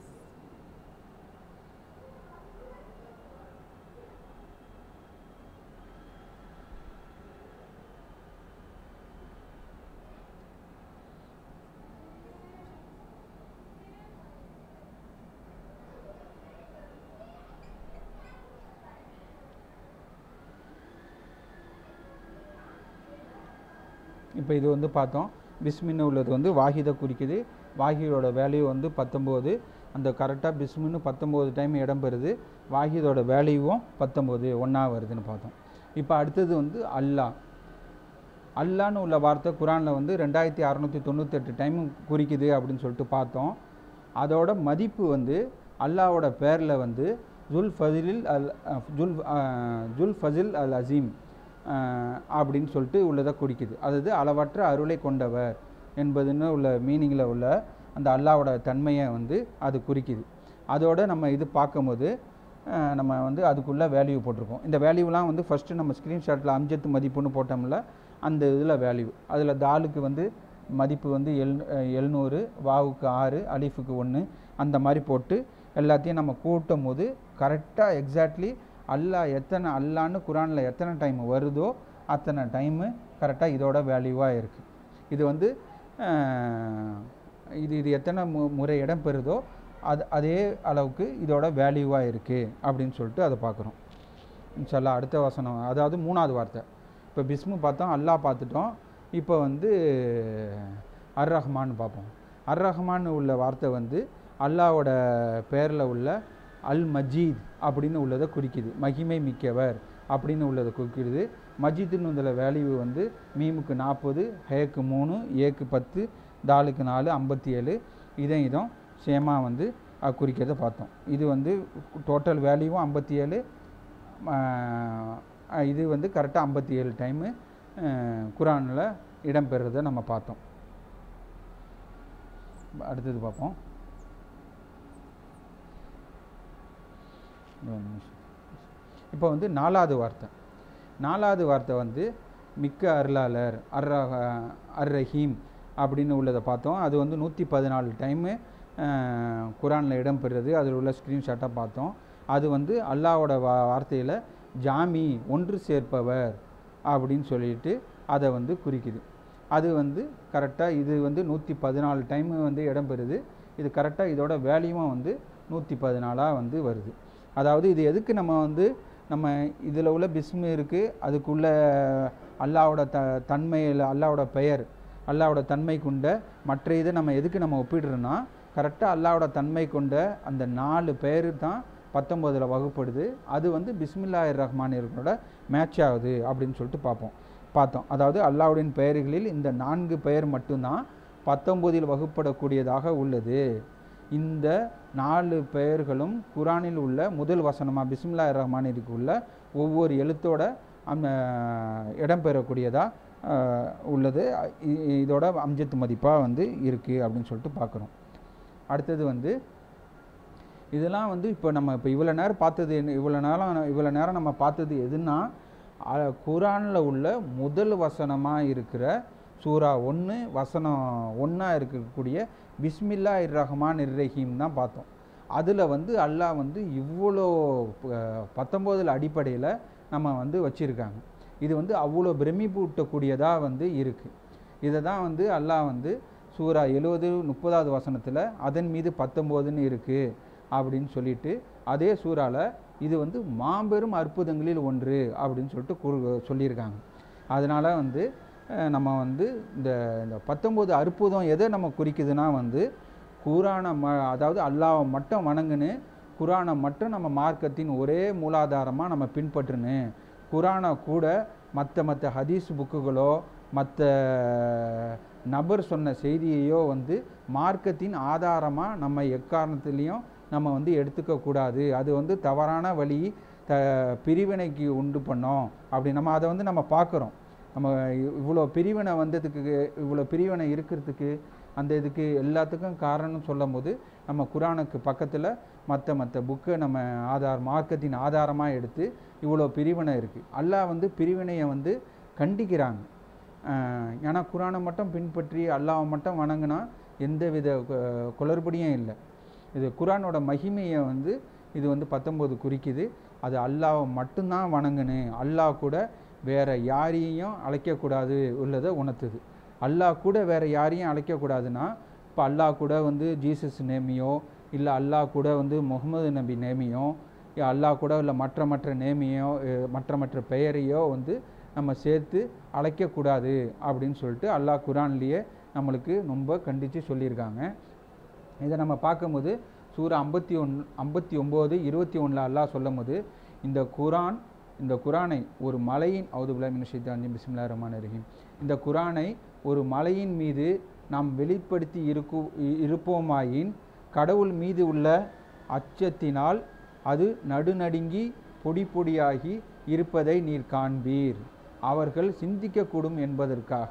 இப்போ இது வந்து பார்த்தோம் பிஸ்மின்னு உள்ளது வந்து வாஹிதை குறிக்குது வாஹிதோட வேல்யூ வந்து பத்தொம்போது அந்த கரெக்டாக பிஸ்மின்னு பத்தொம்போது டைம் இடம்பெறுது வாஹிதோட வேல்யூவும் பத்தொம்போது ஒன்றா வருதுன்னு பார்த்தோம் இப்போ அடுத்தது வந்து அல்லாஹ் அல்லான்னு உள்ள வார்த்தை குரானில் வந்து ரெண்டாயிரத்தி அறநூற்றி தொண்ணூத்தெட்டு டைம் குறிக்குது அப்படின்னு சொல்லிட்டு பார்த்தோம் அதோட மதிப்பு வந்து அல்லாவோட பேரில் வந்து ஜுல் ஃபதிலில் அல் அஹ், ஜுல் அஹ், ஜுல் ஃபசில் அல் அசீம் அஹ், அப்படின்னு சொல்லிட்டு உள்ளதை குறிக்குது அதாவது அளவற்ற அருளை கொண்டவர் என்பதுன்னு உள்ள மீனிங்கில் உள்ள அந்த அல்லாவோட தன்மையை வந்து அது குறிக்குது அதோட நம்ம இது பார்க்கும்போது அஹ், நம்ம வந்து அதுக்குள்ளே வேல்யூ போட்டிருக்கோம் இந்த வேல்யூலாம் வந்து ஃபஸ்ட்டு நம்ம ஸ்க்ரீன்ஷாட்டில் அம்ஜத்து மதிப்புன்னு போட்டோம்ல அந்த இதில் வேல்யூ அதில் தாலுக்கு வந்து மதிப்பு வந்து எல் அஹ், எழுநூறு வாவுக்கு ஆறு அலிஃபுக்கு ஒன்று அந்த மாதிரி போட்டு எல்லாத்தையும் நம்ம கூட்டும் போது கரெக்டாக எக்ஸாக்ட்லி அல்லாஹ் எத்தனை அல்லான்னு குரானில் எத்தனை டைம் வருதோ அத்தனை டைமு கரெக்டாக இதோட வேல்யூவாக இருக்குது இது வந்து அஹ், இது இது எத்தனை மு முறை இடம் பெறுதோ அது அதே அளவுக்கு இதோட வேல்யூவாக இருக்குது அப்படின்னு சொல்லிட்டு அதை பார்க்குறோம் இன்ஷால்லா அடுத்த வசனம் அதாவது மூணாவது வார்த்தை இப்போ பிஸ்மு பார்த்தோம் அல்லாஹ் பார்த்துட்டோம் இப்போ வந்து அர் ரஹ்மான் பார்ப்போம் அர் ரஹ்மான் உள்ள வார்த்தை வந்து அல்லாவோட பேரில் உள்ள அல் மஜீத் அப்படின்னு உள்ளதை குறிக்குது மகிமை மிக்கவர் அப்படின்னு உள்ளதை குறிக்கிறது மஜீதுன்னு உள்ள வேல்யூ வந்து மீமுக்கு நாற்பது ஹேக்கு மூணு ஏக்கு பத்து தாலுக்கு நாலு ஐம்பத்தி ஏழு இதை இதும் சேமாக வந்து அஹ், குறிக்கிறத பார்த்தோம் இது வந்து டோட்டல் வேல்யூவும் ஐம்பத்தி ஏழு இது வந்து கரெக்டாக ஐம்பத்தி ஏழு டைமு குரானில் இடம்பெறுறதை நம்ம பார்த்தோம் அடுத்தது பார்ப்போம் இப்போ வந்து நாலாவது வார்த்தை நாலாவது வார்த்தை வந்து மிக்க அருளாளர் அர் அர் ரஹீம் அப்படின்னு உள்ளதை பார்த்தோம் அது வந்து நூற்றி பதினாலு டைமு குரானில் இடம்பெறுறது அதில் உள்ள ஸ்க்ரீன்ஷாட்டாக பார்த்தோம் அது வந்து அல்லாவோட வா வார்த்தையில் ஜாமி ஒன்று சேர்ப்பவர் அப்படின்னு சொல்லிட்டு அதை வந்து குறிக்குது அது வந்து கரெக்டாக இது வந்து நூற்றி பதினாலு டைம் வந்து இடம்பெறுது இது கரெக்டாக இதோட வேல்யூவும் வந்து நூற்றி பதினாலாக வந்து வருது அதாவது இது எதுக்கு நம்ம வந்து நம்ம இதில் உள்ள பிஸ்மு இருக்குது அதுக்குள்ள அல்லாவோட த தன்மையில் அல்லாவோட பெயர் அல்லாவோட தன்மை கொண்ட மற்ற இதை நம்ம எதுக்கு நம்ம ஒப்பிடுறோன்னா கரெக்டாக அல்லாவோட தன்மை கொண்ட அந்த நாலு பேர் தான் பத்தொம்போதில் வகுப்படுது அது வந்து பிஸ்மில்லாஹிர் ரஹ்மானியர்களோட மேட்ச் ஆகுது அப்படின்னு சொல்லிட்டு பார்ப்போம் பார்த்தோம் அதாவது அல்லாவுடைய பெயர்களில் இந்த நான்கு பெயர் மட்டும்தான் பத்தொம்போதில் வகுப்படக்கூடியதாக உள்ளது இந்த நாலு பெயர்களும் குரானில் உள்ள முதல் வசனமாக பிஸ்மில்லா ரஹ்மானிற்கு உள்ள ஒவ்வொரு எழுத்தோட அந்த இடம்பெறக்கூடியதாக உள்ளது இ- இதோட அம்ஜத்து மதிப்பாக வந்து இருக்குது அப்படின்னு சொல்லிட்டு பார்க்குறோம் அடுத்தது வந்து இதெல்லாம் வந்து இப்போ நம்ம இப்போ இவ்வளோ நேரம் பார்த்தது என்ன இவ்வளோ நேரம் இவ்வளோ நேரம் நம்ம பார்த்தது எதுன்னா அ- குரானில் உள்ள முதல் வசனமாக இருக்கிற சூரா ஒன்று வசனம் ஒன்றா இருக்கக்கூடிய பிஸ்மில்லா இர் ரஹ்மான் இர் ரஹீம் தான் பார்த்தோம் அதில் வந்து அல்லாஹ் வந்து இவ்வளோ பத்தொம்போதில் அடிப்படையில் நம்ம வந்து வச்சுருக்காங்க இது வந்து அவ்வளோ பிரமிப்பூட்டக்கூடியதாக வந்து இருக்குது இதை தான் வந்து அல்லாஹ் வந்து சூரா எழுவது முப்பதாவது வசனத்தில் அதன் மீது பத்தொம்போதுன்னு இருக்குது அப்படின்னு சொல்லிட்டு அதே சூறால இது வந்து மாபெரும் அற்புதங்களில் ஒன்று அப்படின்னு சொல்லிட்டு கூறு சொல்லியிருக்காங்க அதனால் வந்து அஹ், நம்ம வந்து இந்த இந்த பத்தொம்போது அற்புதம் எதை நம்ம குறிக்குதுன்னா வந்து குரானை ம அதாவது அல்லாஹ்வை மட்டும் வணங்குன்னு குரானை மட்டும் நம்ம மார்க்கத்தின் ஒரே மூலாதாரமாக நம்ம பின்பற்றுன்னு குரானை கூட மற்ற மற்ற ஹதீஸ் புக்குகளோ மற்ற நபர் சொன்ன செய்தியையோ வந்து மார்க்கத்தின் ஆதாரமாக நம்ம எக்காரணத்துலேயும் நம்ம வந்து எடுத்துக்க கூடாது அது வந்து தவறான வழி த பிரிவினைக்கு உண்டு பண்ணோம் அப்படி நம்ம அதை வந்து நம்ம பார்க்குறோம் நம்ம இ- இவ்வளோ பிரிவினை வந்ததுக்கு இவ்வளோ பிரிவினை இருக்கிறதுக்கு அந்த இதுக்கு எல்லாத்துக்கும் காரணம் சொல்லும் போது நம்ம குரானுக்கு பக்கத்தில் மற்ற மற்ற புக்கை நம்ம ஆதார் மார்க்கத்தின் ஆதாரமாக எடுத்து இவ்வளோ பிரிவினை இருக்குது அல்லாஹ் வந்து பிரிவினையை வந்து கண்டிக்கிறாங்க அஹ், ஏன்னா குரானை மட்டும் பின்பற்றி அல்லாஹ்வை மட்டும் வணங்கினா எந்தவித கு- குளறுபடியும் இல்லை இது குரானோட மகிமையை வந்து இது வந்து பத்தொம்போது குறிக்குது அது அல்லாஹ்வை மட்டும்தான் வணங்கணும் அல்லாஹ் கூட வேற யாரையும் அழைக்கக்கூடாது உள்ளதை உணர்த்துது அல்லாஹ் கூட வேற யாரையும் அழைக்கக்கூடாதுன்னா இப்போ அல்லாஹ் கூட வந்து ஜீசஸ் நேமியோ இல்லை அல்லாஹ் கூட வந்து முகமது நபி நேமியோ இல்ல அல்லாஹ் கூட இல்லை மற்ற மற்ற நேமியோ அஹ் மற்ற மற்ற பெயரையோ வந்து நம்ம சேர்த்து அழைக்கக்கூடாது அப்படின்னு சொல்லிட்டு அல்லாஹ் குரான்லேயே நம்மளுக்கு ரொம்ப கண்டித்து சொல்லியிருக்காங்க இதை நம்ம பார்க்கும்போது சூரா ஐம்பத்தி ஒன் ஐம்பத்தி ஒம்பது இருபத்தி ஒன்றில் அல்லாஹ் சொல்லும் போது இந்த குரான் இந்த குரானை ஒரு மலையின் அவுதுபில்லாமின் ஷித்தாஞ்சி பிஸ்மில்லா ரஹ்மான் ரஹீம் இந்த குரானை ஒரு மலையின் மீது நாம் வெளிப்படுத்தி இருக்கு இ- இருப்போமாயின் கடவுள் மீது உள்ள அச்சத்தினால் அது நடுநடுங்கி பொடி பொடியாகி இருப்பதை நீர் காண்பீர் அவர்கள் சிந்திக்கக்கூடும் என்பதற்காக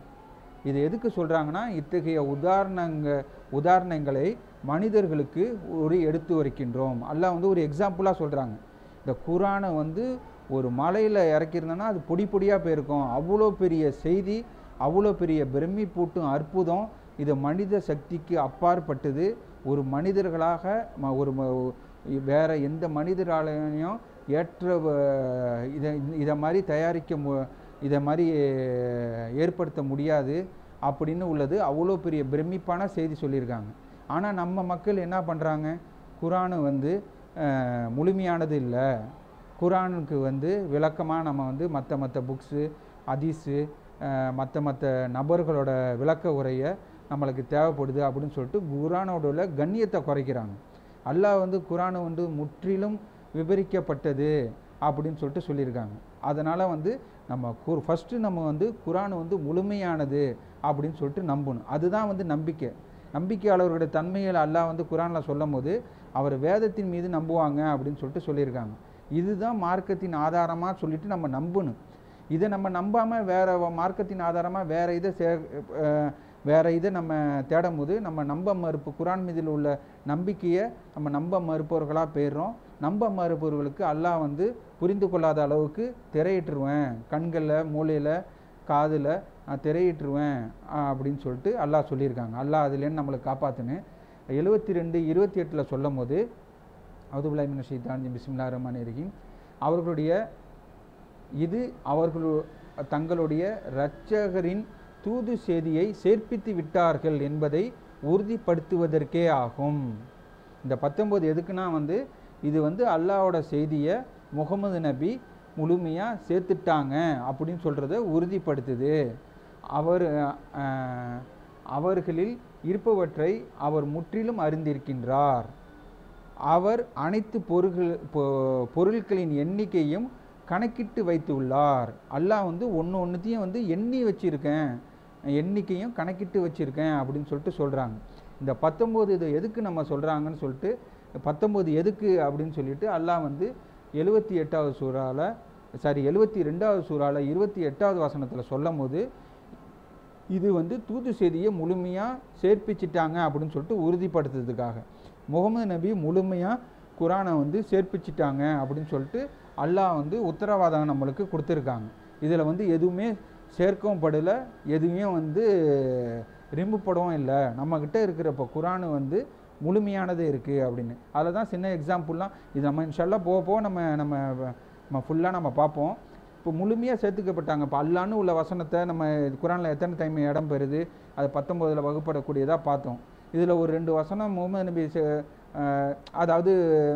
இது எதுக்கு சொல்கிறாங்கன்னா இத்தகைய உதாரணங்க உதாரணங்களை மனிதர்களுக்கு ஒரு எடுத்து வரைக்கின்றோம் அல்லாஹ் வந்து ஒரு எக்ஸாம்பிளாக சொல்கிறாங்க இந்த குரானை வந்து ஒரு மலையில் இறக்கியிருந்தோன்னா அது பொடி பொடியாக போயிருக்கும் அவ்வளோ பெரிய செய்தி அவ்வளோ பெரிய பிரமிப்பூட்டும் அற்புதம் இது மனித சக்திக்கு அப்பாற்பட்டது ஒரு மனிதர்களாக ம- ஒரு ம- வேற எந்த மனிதராலையும் ஏற்ற வ- இதை இதை மாதிரி தயாரிக்க மு இதை மாதிரி அஹ், ஏற்படுத்த முடியாது அப்படின்னு உள்ளது அவ்வளோ பெரிய பிரமிப்பான செய்தி சொல்லியிருக்காங்க ஆனால் நம்ம மக்கள் என்ன பண்ணுறாங்க குரானு வந்து அஹ், முழுமையானது இல்லை குரானுக்கு வந்து விளக்கமாக நம்ம வந்து மற்ற மற்ற புக்ஸு ஹதீஸு மற்ற மற்ற நபர்களோட விளக்க உரையை நம்மளுக்கு தேவைப்படுது அப்படின்னு சொல்லிட்டு குரானோட உள்ள கண்ணியத்தை குறைக்கிறாங்க அல்லாஹ் வந்து குரானை வந்து முற்றிலும் விவரிக்கப்பட்டது அப்படின்னு சொல்லிட்டு சொல்லியிருக்காங்க அதனால் வந்து நம்ம கு ஃபஸ்ட்டு நம்ம வந்து குரான் வந்து முழுமையானது அப்படின்னு சொல்லிட்டு நம்பணும் அதுதான் வந்து நம்பிக்கை நம்பிக்கையாளர்களுடைய தன்மைகள் அல்லாஹ் வந்து குரானில் சொல்லும் போது அவர் வேதத்தின் மீது நம்புவாங்க அப்படின்னு சொல்லிட்டு சொல்லியிருக்காங்க இதுதான் மார்க்கத்தின் ஆதாரமாக சொல்லிட்டு நம்ம நம்பணும் இதை நம்ம நம்பாமல் வேற வ- மார்க்கத்தின் ஆதாரமாக வேற இதை சே அஹ் வேற இதை நம்ம தேடும் போது நம்ம நம்ப மறுப்பு குரான் மீதில் உள்ள நம்பிக்கையை நம்ம நம்ப மறுப்பவர்களாக போயிடுறோம் நம்ப மறுப்பவர்களுக்கு அல்லாஹ் வந்து புரிந்து கொள்ளாத அளவுக்கு திரையிட்டுருவேன் கண்களில் மூளையில் காதில் நான் திரையிட்டுருவேன் அஹ் அப்படின்னு சொல்லிட்டு அல்லாஹ் சொல்லியிருக்காங்க அல்லாஹ் அதுலேருந்து நம்மளை காப்பாற்றுன்னு எழுபத்தி ரெண்டு இருபத்தி எட்டில் சொல்லும் போது அவுதுபுல்லாமின் ஷீத்தான் பிஸ்மில்லா ரஹ்மான் ரஹீம் அவர்களுடைய இது அவர்கள் தங்களுடைய இரட்சகரின் தூது செய்தியை சேர்ப்பித்து விட்டார்கள் என்பதை உறுதிப்படுத்துவதற்கே ஆகும் இந்த பத்தொம்போது எதுக்குன்னா வந்து இது வந்து அல்லாஹ்வோட செய்தியை முகமது நபி முழுமையாக சேர்த்துட்டாங்க அப்படின்னு சொல்கிறத உறுதிப்படுத்துது அவர் அஹ், அவர்களில் இருப்பவற்றை அவர் முற்றிலும் அறிந்திருக்கின்றார் அவர் அனைத்து பொருள்கள் பொ- பொருட்களின் எண்ணிக்கையும் கணக்கிட்டு வைத்துள்ளார் அல்லாஹ் வந்து ஒன்று ஒன்றுத்தையும் வந்து எண்ணி வச்சிருக்கேன் எண்ணிக்கையும் கணக்கிட்டு வச்சிருக்கேன் அப்படின்னு சொல்லிட்டு சொல்கிறாங்க இந்த பத்தொம்போது இது எதுக்கு நம்ம சொல்கிறாங்கன்னு சொல்லிட்டு பத்தொம்போது எதுக்கு அப்படின்னு சொல்லிட்டு அல்லாஹ் வந்து எழுபத்தி எட்டாவது சூறால சாரி எழுபத்தி ரெண்டாவது சூறால இருபத்தி எட்டாவது வசனத்தில் சொல்லும் போது இது வந்து தூது செய்தியை முழுமையாக சேர்ப்பிச்சிட்டாங்க அப்படின்னு சொல்லிட்டு உறுதிப்படுத்துறதுக்காக முகமது நபி முழுமையாக குரானை வந்து சேர்ப்பிச்சிட்டாங்க அப்படின்னு சொல்லிட்டு அல்லாஹ் வந்து உத்தரவாதம் நம்மளுக்கு கொடுத்துருக்காங்க இதில் வந்து எதுவுமே சேர்க்கவும் படலை எதுவுமே வந்து ரிமூவ் படவும் இல்லை நம்மக்கிட்ட இருக்கிற இப்போ குரானு வந்து முழுமையானது இருக்குது அப்படின்னு அதில் தான் சின்ன எக்ஸாம்பிள்லாம் இது நம்ம இன்ஷால்லா போக போக நம்ம நம்ம நம்ம ஃபுல்லாக நம்ம பார்ப்போம் இப்போ முழுமையாக சேர்த்துக்கப்பட்டாங்க இப்போ அல்லான்னு உள்ள வசனத்தை நம்ம குரானில் எத்தனை டைம் இடம் பெறுது அது பத்தொம்போதில் வகுப்படக்கூடியதாக பார்த்தோம் இதில் ஒரு ரெண்டு வசனம் முகமது நபி சே- அஹ் அதாவது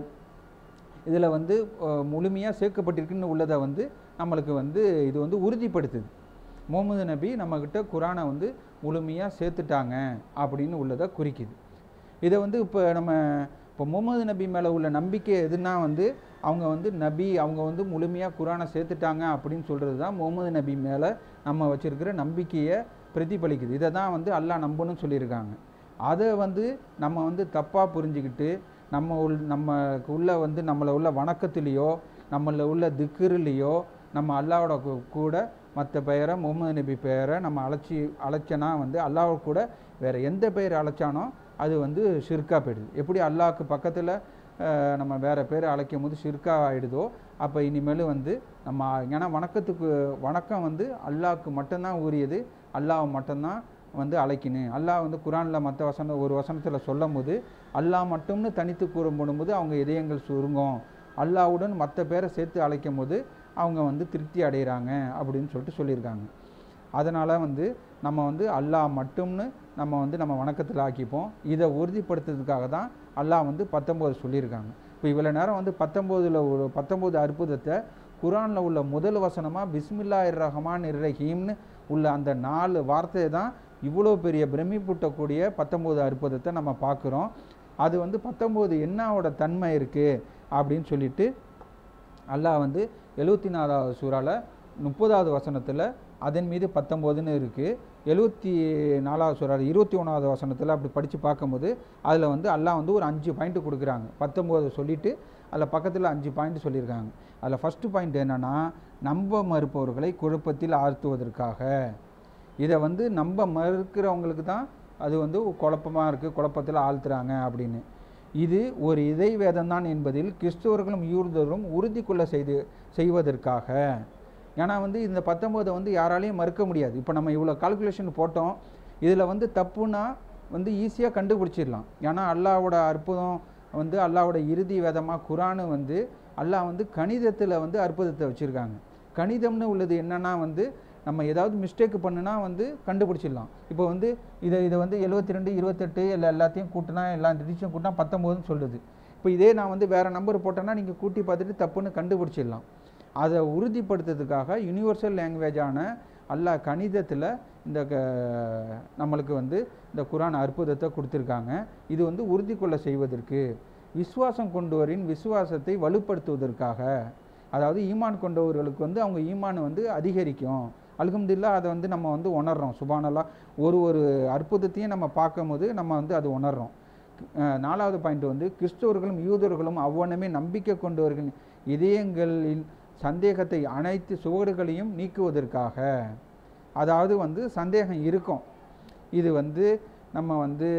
இதில் வந்து முழுமையாக சேர்க்கப்பட்டிருக்குன்னு உள்ளதை வந்து நம்மளுக்கு வந்து இது வந்து உறுதிப்படுத்துது முகமது நபி நம்மக்கிட்ட குரானை வந்து முழுமையாக சேர்த்துட்டாங்க அப்படின்னு உள்ளதை குறிக்குது இதை வந்து இப்போ நம்ம இப்போ முகமது நபி மேலே உள்ள நம்பிக்கை எதுனா வந்து அவங்க வந்து நபி அவங்க வந்து முழுமையாக குரானை சேர்த்துட்டாங்க அப்படின்னு சொல்கிறது தான் முகமது நபி மேலே நம்ம வச்சிருக்கிற நம்பிக்கையை பிரதிபலிக்குது இதை தான் வந்து அல்லாஹ் நம்பணும்னு சொல்லியிருக்காங்க அதை வந்து நம்ம வந்து தப்பாக புரிஞ்சுக்கிட்டு நம்ம உள் நமக்கு உள்ள வந்து நம்மளை உள்ள வணக்கத்துலேயோ நம்மள உள்ள திக்ருலேயோ நம்ம அல்லாவோட கூ- கூட மற்ற பெயரை முகமது நபி பெயரை நம்ம அழைச்சி அழைச்சனா வந்து அல்லாஹ் கூட வேறு எந்த பெயர் அழைச்சானோ அது வந்து ஷிர்கா போயிடுது எப்படி அல்லாஹ்க்கு பக்கத்தில் அஹ், நம்ம வேறு பேர் அழைக்கும் போது ஷிர்கா ஆகிடுதோ அப்போ இனிமேல் வந்து நம்ம ஏன்னா வணக்கத்துக்கு வணக்கம் வந்து அல்லாஹ்க்கு மட்டும்தான் உரியது அல்லாஹ் மட்டும்தான் வந்து அழைக்கணும் அல்லாஹ் வந்து குரானில் மற்ற வசனம் ஒரு வசனத்தில் சொல்லும் போது அல்லாஹ் மட்டும்னு தனித்து கூறும்போது அவங்க இதயங்கள் சுருங்கும் அல்லாஹ்வுடன் மற்ற பேரை சேர்த்து அழைக்கும் போது அவங்க வந்து திருப்தி அடைகிறாங்க அப்படின்னு சொல்லிட்டு சொல்லியிருக்காங்க அதனால் வந்து நம்ம வந்து அல்லாஹ் மட்டும்னு நம்ம வந்து நம்ம வணக்கத்தில் ஆக்கிப்போம் இதை உறுதிப்படுத்துறதுக்காக தான் அல்லாஹ் வந்து பத்தொம்போது சொல்லியிருக்காங்க இப்போ இவ்வளோ நேரம் வந்து பத்தொம்போதில் ஒரு பத்தொம்போது அற்புதத்தை குரானில் உள்ள முதல் வசனமாக பிஸ்மில்லா இர் ரஹ்மான் இர் ரஹீம்னு உள்ள அந்த நாலு வார்த்தையை தான் இவ்வளோ பெரிய பிரமிப்பூட்டக்கூடிய பத்தொம்போது அற்புதத்தை நம்ம பார்க்குறோம் அது வந்து பத்தொம்போது என்னாவோட தன்மை இருக்குது அப்படின்னு சொல்லிட்டு அல்லாஹ் வந்து எழுபத்தி நாலாவது சூறால முப்பதாவது வசனத்தில் அதன் மீது பத்தொம்போதுன்னு இருக்குது எழுபத்தி நாலாவது சூறால இருபத்தி ஒன்றாவது வசனத்தில் அப்படி படித்து பார்க்கும்போது அதில் வந்து அல்லாஹ் வந்து ஒரு அஞ்சு பாயிண்ட் கொடுக்குறாங்க பத்தொம்போது சொல்லிட்டு அதில் பக்கத்தில் அஞ்சு பாயிண்ட் சொல்லியிருக்காங்க அதில் ஃபஸ்ட்டு பாயிண்ட் என்னென்னா நம்ப மறுப்பவர்களை குழப்பத்தில் ஆழ்த்துவதற்காக இதை வந்து நம்ப மறுக்கிறவங்களுக்கு தான் அது வந்து குழப்பமாக இருக்குது குழப்பத்தில் ஆழ்த்துறாங்க அப்படின்னு இது ஒரு இதை வேதம்தான் என்பதில் கிறிஸ்தவர்களும் யூதர்களும் உறுதி கொள்ள செய்து செய்வதற்காக ஏன்னா வந்து இந்த பத்தொம்போதை வந்து யாராலையும் மறுக்க முடியாது இப்போ நம்ம இவ்வளோ கால்குலேஷன் போட்டோம் இதில் வந்து தப்புனா வந்து ஈஸியாக கண்டுபிடிச்சிடலாம் ஏன்னா அல்லாவோட அற்புதம் வந்து அல்லாவோட இறுதி வேதமாக குரானு வந்து அல்லாஹ் வந்து கணிதத்தில் வந்து அற்புதத்தை வச்சுருக்காங்க கணிதம்னு உள்ளது என்னன்னா வந்து நம்ம ஏதாவது மிஸ்டேக் பண்ணுனா வந்து கண்டுபிடிச்சிடலாம் இப்போ வந்து இதை இதை வந்து எழுபத்தி ரெண்டு இருபத்தெட்டு எல்லா எல்லாத்தையும் கூட்டினா எல்லா டிஜிட்ஸும் கூட்டினா பத்தொம்போதுன்னு சொல்லுது இப்போ இதே நான் வந்து வேறு நம்பர் போட்டேன்னா நீங்கள் கூட்டி பார்த்துட்டு தப்புன்னு கண்டுபிடிச்சிடலாம் அதை உறுதிப்படுத்துறதுக்காக யூனிவர்சல் லாங்குவேஜான அல்லாஹ் கணிதத்தில் இந்த க- நம்மளுக்கு வந்து இந்த குரான் அற்புதத்தை கொடுத்துருக்காங்க இது வந்து உறுதி கொள்ள செய்வதற்கு விசுவாசம் கொண்டவரின் விசுவாசத்தை வலுப்படுத்துவதற்காக அதாவது ஈமான் கொண்டவர்களுக்கு வந்து அவங்க ஈமான் வந்து அதிகரிக்கும் அல்ஹம்துலில்லாஹ் அதை வந்து நம்ம வந்து உணர்றோம் சுபானல்லா ஒரு ஒரு அற்புதத்தையும் நம்ம பார்க்கும்போது நம்ம வந்து அது உணர்றோம் அஹ் நாலாவது பாயிண்ட் வந்து கிறிஸ்தவர்களும் யூதர்களும் அவ்வண்ணமே நம்பிக்கை கொண்டவர்களின் இதயங்களின் சந்தேகத்தை அனைத்து சுவடுகளையும் நீக்குவதற்காக அதாவது வந்து சந்தேகம் இருக்கும் இது வந்து நம்ம வந்து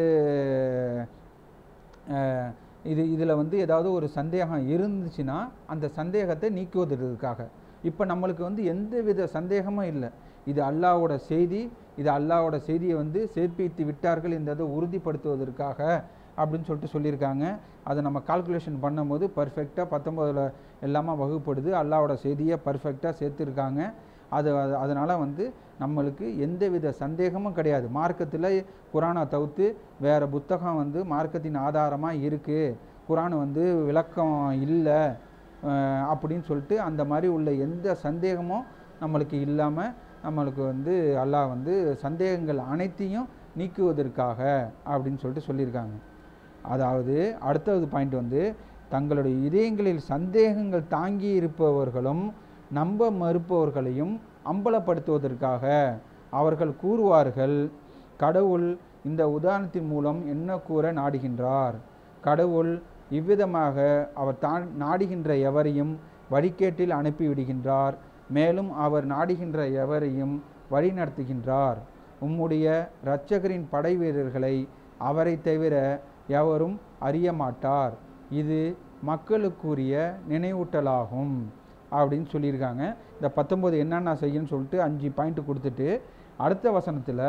அஹ், இது இதில் வந்து ஏதாவது ஒரு சந்தேகம் இருந்துச்சுன்னா அந்த சந்தேகத்தை நீக்குவதற்காக இப்போ நம்மளுக்கு வந்து எந்த வித சந்தேகமும் இல்லை இது அல்லாஹ்வோட செய்தி இது அல்லாஹ்வோட செய்தியை வந்து சேர்ப்பித்து விட்டார்கள் என்றதை உறுதிப்படுத்துவதற்காக அப்படின்னு சொல்லிட்டு சொல்லியிருக்காங்க அதை நம்ம கால்குலேஷன் பண்ணும்போது பர்ஃபெக்டாக பத்தொம்போதில் எல்லாமே வகுப்படுது அல்லாஹ்வோட செய்தியை பர்ஃபெக்டாக சேர்த்துருக்காங்க அது அது- அதனால வந்து நம்மளுக்கு எந்தவித சந்தேகமும் கிடையாது மார்க்கத்தில் குரானை தவிர்த்து வேறு புத்தகம் வந்து மார்க்கத்தின் ஆதாரமாக இருக்குது குரான் வந்து விளக்கம் இல்லை அஹ், அப்படின்னு சொல்லிட்டு அந்த மாதிரி உள்ள எந்த சந்தேகமும் நம்மளுக்கு இல்லாமல் நம்மளுக்கு வந்து அல்லாஹ் வந்து சந்தேகங்கள் அனைத்தையும் நீக்குவதற்காக அப்படின்னு சொல்லிட்டு சொல்லியிருக்காங்க அதாவது அடுத்தது பாயிண்ட் வந்து தங்களுடைய இதயங்களில் சந்தேகங்கள் தாங்கி இருப்பவர்களும் நம்ப மறுப்பவர்களையும் அம்பலப்படுத்துவதற்காக அவர்கள் கூறுவார்கள் கடவுள் இந்த உதாரணத்தின் மூலம் என்ன கூற நாடுகின்றார் கடவுள் இவ்விதமாக அவர் தான் நாடுகின்ற எவரையும் வழிகேட்டில் அனுப்பிவிடுகின்றார் மேலும் அவர் நாடுகின்ற எவரையும் வழிநடத்துகின்றார் உம்முடைய இரட்சகரின் படை வீரர்களை அவரை தவிர எவரும் அறிய மாட்டார் இது மக்களுக்குரிய நினைவூட்டலாகும் அப்படின்னு சொல்லியிருக்காங்க இந்த பத்தொம்போது என்னென்ன செய்யுன்னு சொல்லிட்டு அஞ்சு பாயிண்ட் கொடுத்துட்டு அடுத்த வசனத்தில்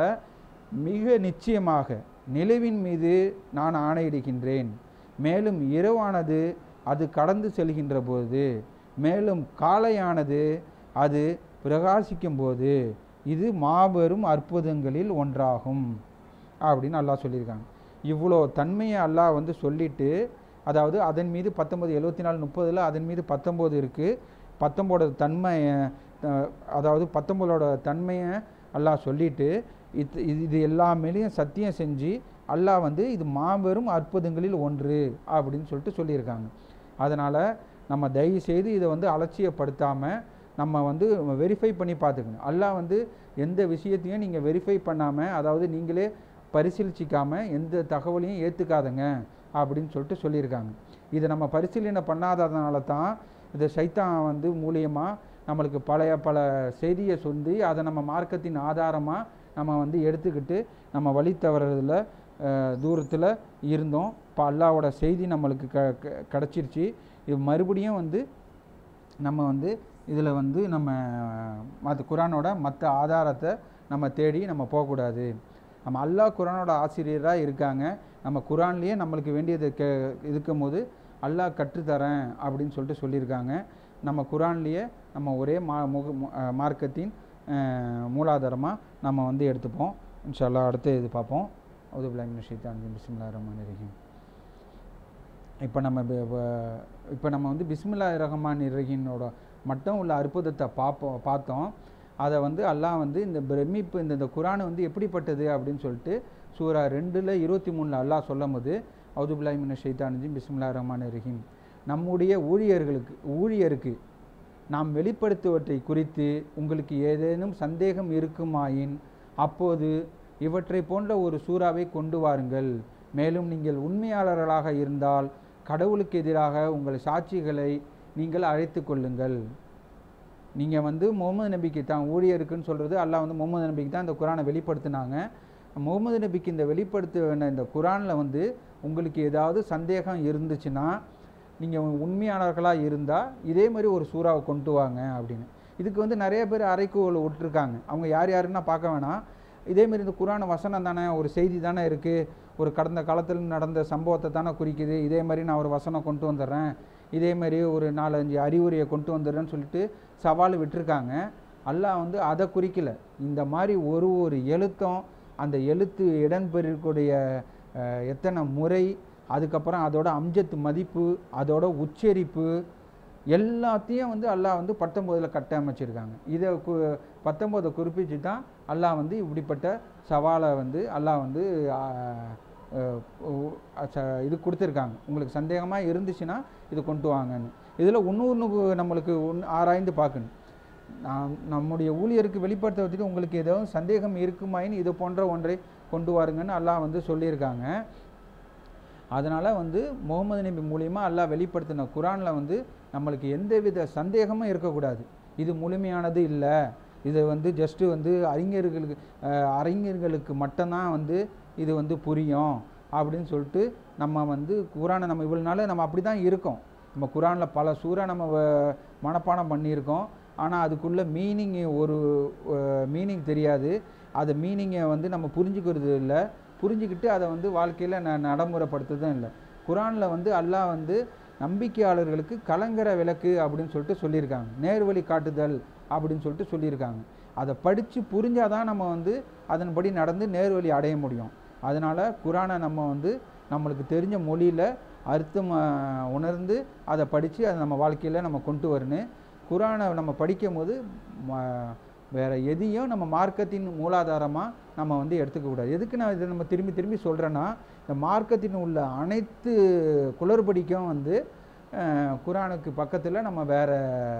மிக நிச்சயமாக நிலவின் மீது நான் ஆணையிடுகின்றேன் மேலும் இரவானது அது கடந்து செல்கின்ற போது மேலும் காலையானது அது பிரகாசிக்கும் போது இது மாபெரும் அற்புதங்களில் ஒன்றாகும் அப்படின்னு அல்லாஹ் சொல்லியிருக்காங்க இவ்வளோ தன்மையை அல்லாஹ் வந்து சொல்லிட்டு அதாவது அதன் மீது பத்தொம்பது எழுபத்தி நாலு முப்பதில் அதன் மீது பத்தொம்போது இருக்குது பத்தொம்போட தன்மை அஹ், அதாவது பத்தொம்போதோட தன்மையை அல்லாஹ் சொல்லிட்டு இது இது- இது எல்லாமேலேயும் சத்தியம் செஞ்சு அல்லாஹ் வந்து இது மாபெரும் அற்புதங்களில் ஒன்று அப்படின்னு சொல்லிட்டு சொல்லியிருக்காங்க அதனால் நம்ம தயவு செய்து இதை வந்து அலட்சியப்படுத்தாமல் நம்ம வந்து வெரிஃபை பண்ணி பார்த்துக்கணும் அல்லாஹ் வந்து எந்த விஷயத்தையும் நீங்கள் வெரிஃபை பண்ணாமல் அதாவது நீங்களே பரிசீலிச்சிக்காமல் எந்த தகவலையும் ஏற்றுக்காதங்க அப்படின்னு சொல்லிட்டு சொல்லியிருக்காங்க இதை நம்ம பரிசீலனை பண்ணாததுனால தான் இந்த சைத்தான் வந்து மூலியமாக நம்மளுக்கு பழைய பல செய்தியை சொல்லி அதை நம்ம மார்க்கத்தின் ஆதாரமாக நம்ம வந்து எடுத்துக்கிட்டு நம்ம வழி தவறுறதுல தூரத்தில் இருந்தோம் இப்போ அல்லாவோட செய்தி நம்மளுக்கு க க- கிடச்சிருச்சு இது மறுபடியும் வந்து நம்ம வந்து இதில் வந்து நம்ம மற்ற குரானோட மற்ற ஆதாரத்தை நம்ம தேடி நம்ம போகக்கூடாது நம்ம அல்லாஹ் குரானோட ஆசிரியராக இருக்காங்க நம்ம குரான்லேயே நம்மளுக்கு வேண்டியது கே இருக்கும் போது அல்லாஹ் கற்றுத்தரேன் அப்படின்னு சொல்லிட்டு சொல்லியிருக்காங்க நம்ம குரான்லேயே நம்ம ஒரே மா முக மு- அஹ் மார்க்கத்தின் மூலாதாரமாக நம்ம வந்து எடுத்துப்போம் இன்ஷா அல்லாஹ் அடுத்து இது பார்ப்போம் உதுபிலாமின் ஷீத்தான் பிஸ்மில்லா ரஹ்மான் ரஹீம் இப்போ நம்ம இப்போ நம்ம வந்து பிஸ்மில்லா ரஹ்மான் ரஹீனோட மட்டும் உள்ள அற்புதத்தை பார்ப்போம் பார்த்தோம் அதை வந்து அல்லாஹ் வந்து இந்த பிரமிப்பு இந்த இந்த குரான் வந்து எப்படிப்பட்டது அப்படின்னு சொல்லிட்டு சூரா ரெண்டில் இருபத்தி மூணில் அல்லாஹ் சொல்லும் போது அவுதுபில்லாமின் ஷைத்தானிஜிம் பிஸ்மில்லா ரஹ்மான் ரஹீம் நம்முடைய ஊழியர்களுக்கு ஊழியருக்கு நாம் வெளிப்படுத்துவற்றை குறித்து உங்களுக்கு ஏதேனும் சந்தேகம் இருக்குமாயின் அப்போது இவற்றை போன்ற ஒரு சூறாவை கொண்டு வாருங்கள் மேலும் நீங்கள் உண்மையாளர்களாக இருந்தால் கடவுளுக்கு எதிராக உங்கள் சாட்சிகளை நீங்கள் அழைத்து கொள்ளுங்கள் நீங்கள் வந்து முகமது நபிக்கு தான் ஊழியருக்குன்னு சொல்கிறது அல்லாஹ் வந்து முகமது நபிக்கு தான் இந்த குரானை வெளிப்படுத்தினாங்க முகமது நபிக்கு இந்த வெளிப்படுத்தின இந்த குரானில் வந்து உங்களுக்கு ஏதாவது சந்தேகம் இருந்துச்சுன்னா நீங்கள் உண்மையானவர்களாக இருந்தால் இதே மாதிரி ஒரு சூறாவை கொண்டு வாங்க அப்படின்னு இதுக்கு வந்து நிறைய பேர் அறைக்கூவல் விட்டுருக்காங்க அவங்க யார் யாருன்னா பார்க்க வேணாம் இதேமாரி இந்த குரான வசனம் தானே ஒரு செய்தி தானே இருக்குது ஒரு கடந்த காலத்தில் நடந்த சம்பவத்தை தானே குறிக்குது இதே மாதிரி நான் ஒரு வசனம் கொண்டு வந்துடுறேன் இதே மாதிரி ஒரு நாலஞ்சு அறிவுரையை கொண்டு வந்துடுறேன்னு சொல்லிட்டு சவால் விட்டுருக்காங்க அல்லாஹ் வந்து அதை குறிக்கல இந்த மாதிரி ஒரு ஒரு எழுத்தும் அந்த எழுத்து இடம்பெறக்கூடிய அஹ், எத்தனை முறை அதுக்கப்புறம் அதோட அம்ஜத்து மதிப்பு அதோட உச்சரிப்பு எல்லாத்தையும் வந்து அல்லாஹ் வந்து பத்தொம்போதில் கட்டமைச்சிருக்காங்க இதை கு பத்தொம்போதை குறிப்பிட்டு தான் அல்லாஹ் வந்து இப்படிப்பட்ட சவாலை வந்து அல்லாஹ் வந்து ஆ, அஹ், உ- ச- இது கொடுத்துருக்காங்க உங்களுக்கு சந்தேகமாக இருந்துச்சுன்னா இது கொண்டு வாங்கன்னு இதில் இன்னொன்று நம்மளுக்கு ஒன்று ஆராய்ந்து பார்க்கணும் நாம் நம்முடைய ஊழியருக்கு வெளிப்படுத்துவதற்கு உங்களுக்கு ஏதாவது சந்தேகம் இருக்குமாயின் இது போன்ற ஒன்றை கொண்டு வாருங்கன்னு அல்லாஹ் வந்து சொல்லியிருக்காங்க அதனால் வந்து முகமது நபி மூலியமாக அல்லாஹ் வெளிப்படுத்தின குரானில் வந்து நம்மளுக்கு எந்தவித சந்தேகமும் இருக்கக்கூடாது இது முழுமையானது இல்லை இது வந்து ஜஸ்ட்டு வந்து அறிஞர்களுக்கு அஹ், அறிஞர்களுக்கு மட்டும்தான் வந்து இது வந்து புரியும் அப்படின்னு சொல்லிட்டு நம்ம வந்து குரானை நம்ம இவ்வளோ நாள் நம்ம அப்படி தான் இருக்கோம் நம்ம குரானில் பல சூறா நம்ம வ- மனப்பாடம் பண்ணியிருக்கோம் ஆனால் அதுக்குள்ள மீனிங் ஒரு மீனிங் தெரியாது அதை மீனிங்கை வந்து நம்ம புரிஞ்சுக்கிறது இல்லை புரிஞ்சுக்கிட்டு அதை வந்து வாழ்க்கையில் ந நடைமுறைப்படுத்துறதும் இல்லை குரானில் வந்து அல்லாஹ் வந்து நம்பிக்கையாளர்களுக்கு கலங்கர விளக்கு அப்படின்னு சொல்லிட்டு சொல்லியிருக்காங்க நேர்வழி காட்டுதல் அப்படின்னு சொல்லிட்டு சொல்லியிருக்காங்க அதை படித்து புரிஞ்சாதான் நம்ம வந்து அதன்படி நடந்து நேர்வழி அடைய முடியும் அதனால் குரானை நம்ம வந்து நம்மளுக்கு தெரிஞ்ச மொழியில் அர்த்தம் அஹ், உணர்ந்து அதை படித்து அதை நம்ம வாழ்க்கையில் நம்ம கொண்டு வரணும் குரானை நம்ம படிக்கும் போது ம- வேற எதையும் நம்ம மார்க்கத்தின் மூலாதாரமாக நம்ம வந்து எடுத்துக்கக்கூடாது எதுக்கு நான் இதை நம்ம திரும்பி திரும்பி சொல்கிறேன்னா இந்த மார்க்கத்தின் உள்ள அனைத்து குளறுபடிக்கும் வந்து அஹ், குரானுக்கு பக்கத்தில் நம்ம வேற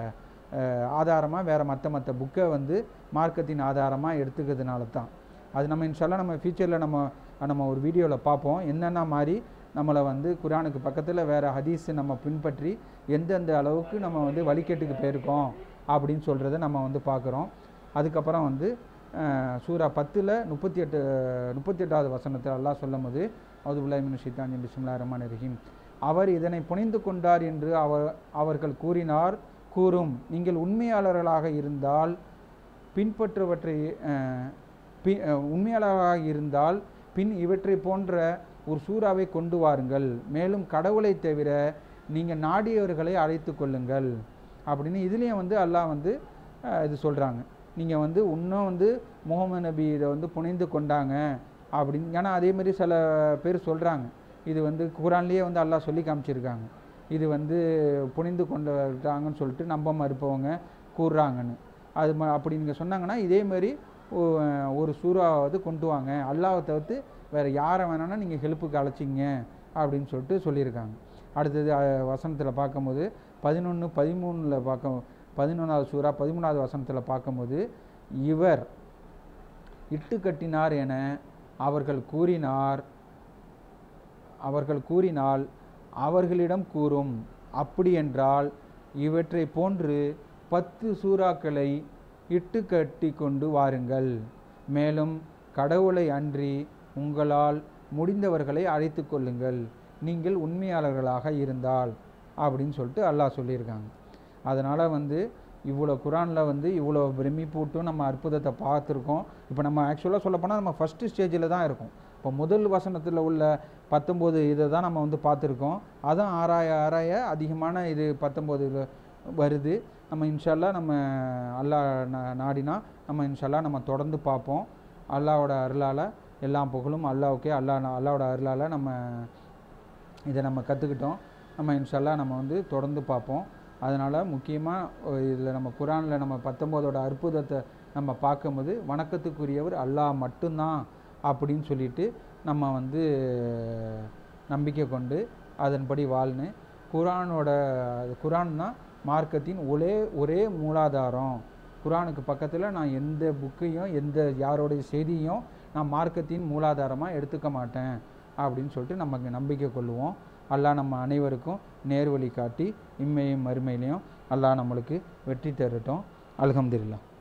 ஆதாரமாக வேறு மற்ற மற்ற புக்கை வந்து மார்க்கத்தின் ஆதாரமாக எடுத்துக்கிறதுனால தான் அது நம்ம இன்ஷால்லா நம்ம ஃபியூச்சரில் நம்ம நம்ம ஒரு வீடியோவில் பார்ப்போம் என்னென்ன மாதிரி நம்மளை வந்து குரானுக்கு பக்கத்தில் வேறு ஹதீஸ் நம்ம பின்பற்றி எந்தெந்த அளவுக்கு நம்ம வந்து வழிகேட்டுக்கு போயிருக்கோம் அப்படின்னு சொல்கிறத நம்ம வந்து பார்க்குறோம் அதுக்கப்புறம் வந்து அஹ், சூரா பத்தில் முப்பத்தி எட்டு முப்பத்தி எட்டாவது வசனத்தில் அல்லாஹ் சொல்லும் போது அவுதுபுல்லாமின் ஷித்தானி பிஸ்மில்லா ரஹ்மான் ரஹீம் அவர் இதனை புனிந்து கொண்டார் என்று அவர் அவர்கள் கூறினார் கூறும் நீங்கள் உண்மையாளர்களாக இருந்தால் பின்பற்றுவற்றை அஹ், பி அஹ், உண்மையாளராக இருந்தால் பின் இவற்றை போன்ற ஒரு சூறாவை கொண்டு வாருங்கள் மேலும் கடவுளை தவிர நீங்கள் நாடியவர்களை அழைத்து கொள்ளுங்கள் அப்படின்னு இதுலேயும் வந்து அல்லாஹ் வந்து அஹ், இது சொல்கிறாங்க நீங்கள் வந்து இன்னும் வந்து முகமது நபி இதை வந்து புனைந்து கொண்டாங்க அப்படின்னு ஏன்னா அதே மாதிரி சில பேர் சொல்கிறாங்க இது வந்து குரான்லேயே வந்து அல்லாஹ் சொல்லி காமிச்சிருக்காங்க இது வந்து புனிந்து கொண்டாங்கன்னு சொல்லிட்டு நம்ப மறுப்பவங்க கூறுறாங்கன்னு அது ம அப்படி நீங்கள் சொன்னாங்கன்னா இதே மாதிரி ஒ- ஒரு சூறாவது கொண்டு வாங்க அல்லாவை தவிர்த்து வேறு யாரை வேணாலும் நீங்கள் ஹெல்ப்புக்கு அழைச்சிங்க அப்படின்னு சொல்லிட்டு சொல்லியிருக்காங்க அடுத்தது வசனத்தில் பார்க்கும்போது பதினொன்று பதிமூணில் பார்க்க பதினொன்றாவது சூறா பதிமூணாவது வசனத்தில் பார்க்கும்போது இவர் இட்டு கட்டினார் என அவர்கள் கூறினார் அவர்கள் கூறினால் அவர்களிடம் கூறும் அப்படியென்றால் இவற்றை போன்று பத்து சூறாக்களை இட்டு கட்டி கொண்டு வாருங்கள் மேலும் கடவுளை அன்றி உங்களால் முடிந்தவர்களை அழைத்து கொள்ளுங்கள் நீங்கள் உண்மையாளர்களாக இருந்தால் அப்படின்னு சொல்லிட்டு அல்லாஹ் சொல்லியிருக்காங்க அதனால் வந்து இவ்வளோ குரானில் வந்து இவ்வளோ பிரமிப்பூட்டும் நம்ம அற்புதத்தை பார்த்துருக்கோம் இப்போ நம்ம ஆக்சுவலாக சொல்லப்போனால் நம்ம ஃபஸ்ட்டு ஸ்டேஜில் தான் இருக்கோம் இப்போ முதல் வசனத்தில் உள்ள பத்தொம்போது இதை தான் நம்ம வந்து பார்த்துருக்கோம் அதான் ஆராய ஆராய அதிகமான இது பத்தொம்போது வருது நம்ம இன்ஷால்லா நம்ம அல்லாஹ் நா- நாடினா நம்ம இன்ஷால்லா நம்ம தொடர்ந்து பார்ப்போம் அல்லாவோட அருளால் எல்லா புகழும் அல்லாவுக்கே அல்லா அல்லாவோட அருளால் நம்ம இதை நம்ம கற்றுக்கிட்டோம் நம்ம இன்ஷால்லா நம்ம வந்து தொடர்ந்து பார்ப்போம் அதனால் முக்கியமாக இதில் நம்ம குரானில் நம்ம பத்தொம்போதோட அற்புதத்தை நம்ம பார்க்கும்போது வணக்கத்துக்குரியவர் அல்லாஹ் மட்டும்தான் அப்படின்னு சொல்லிட்டு நம்ம வந்து நம்பிக்கை கொண்டு அதன்படி வாழ்னு குரானோட குரான் தான் மார்க்கத்தின் ஒரே ஒரே மூலாதாரம் குரானுக்கு பக்கத்தில் நான் எந்த புக்கையும் எந்த யாரோடைய செய்தியும் நான் மார்க்கத்தின் மூலாதாரமாக எடுத்துக்க மாட்டேன் அப்படின்னு சொல்லிட்டு நமக்கு நம்பிக்கை கொள்ளுவோம் அல்லாஹ் நம்ம அனைவருக்கும் நேர்வழி காட்டி இம்மையும் மறுமையிலையும் அல்லாஹ் நம்மளுக்கு வெற்றி தரட்டும் அல்ஹம்துலில்லாஹ்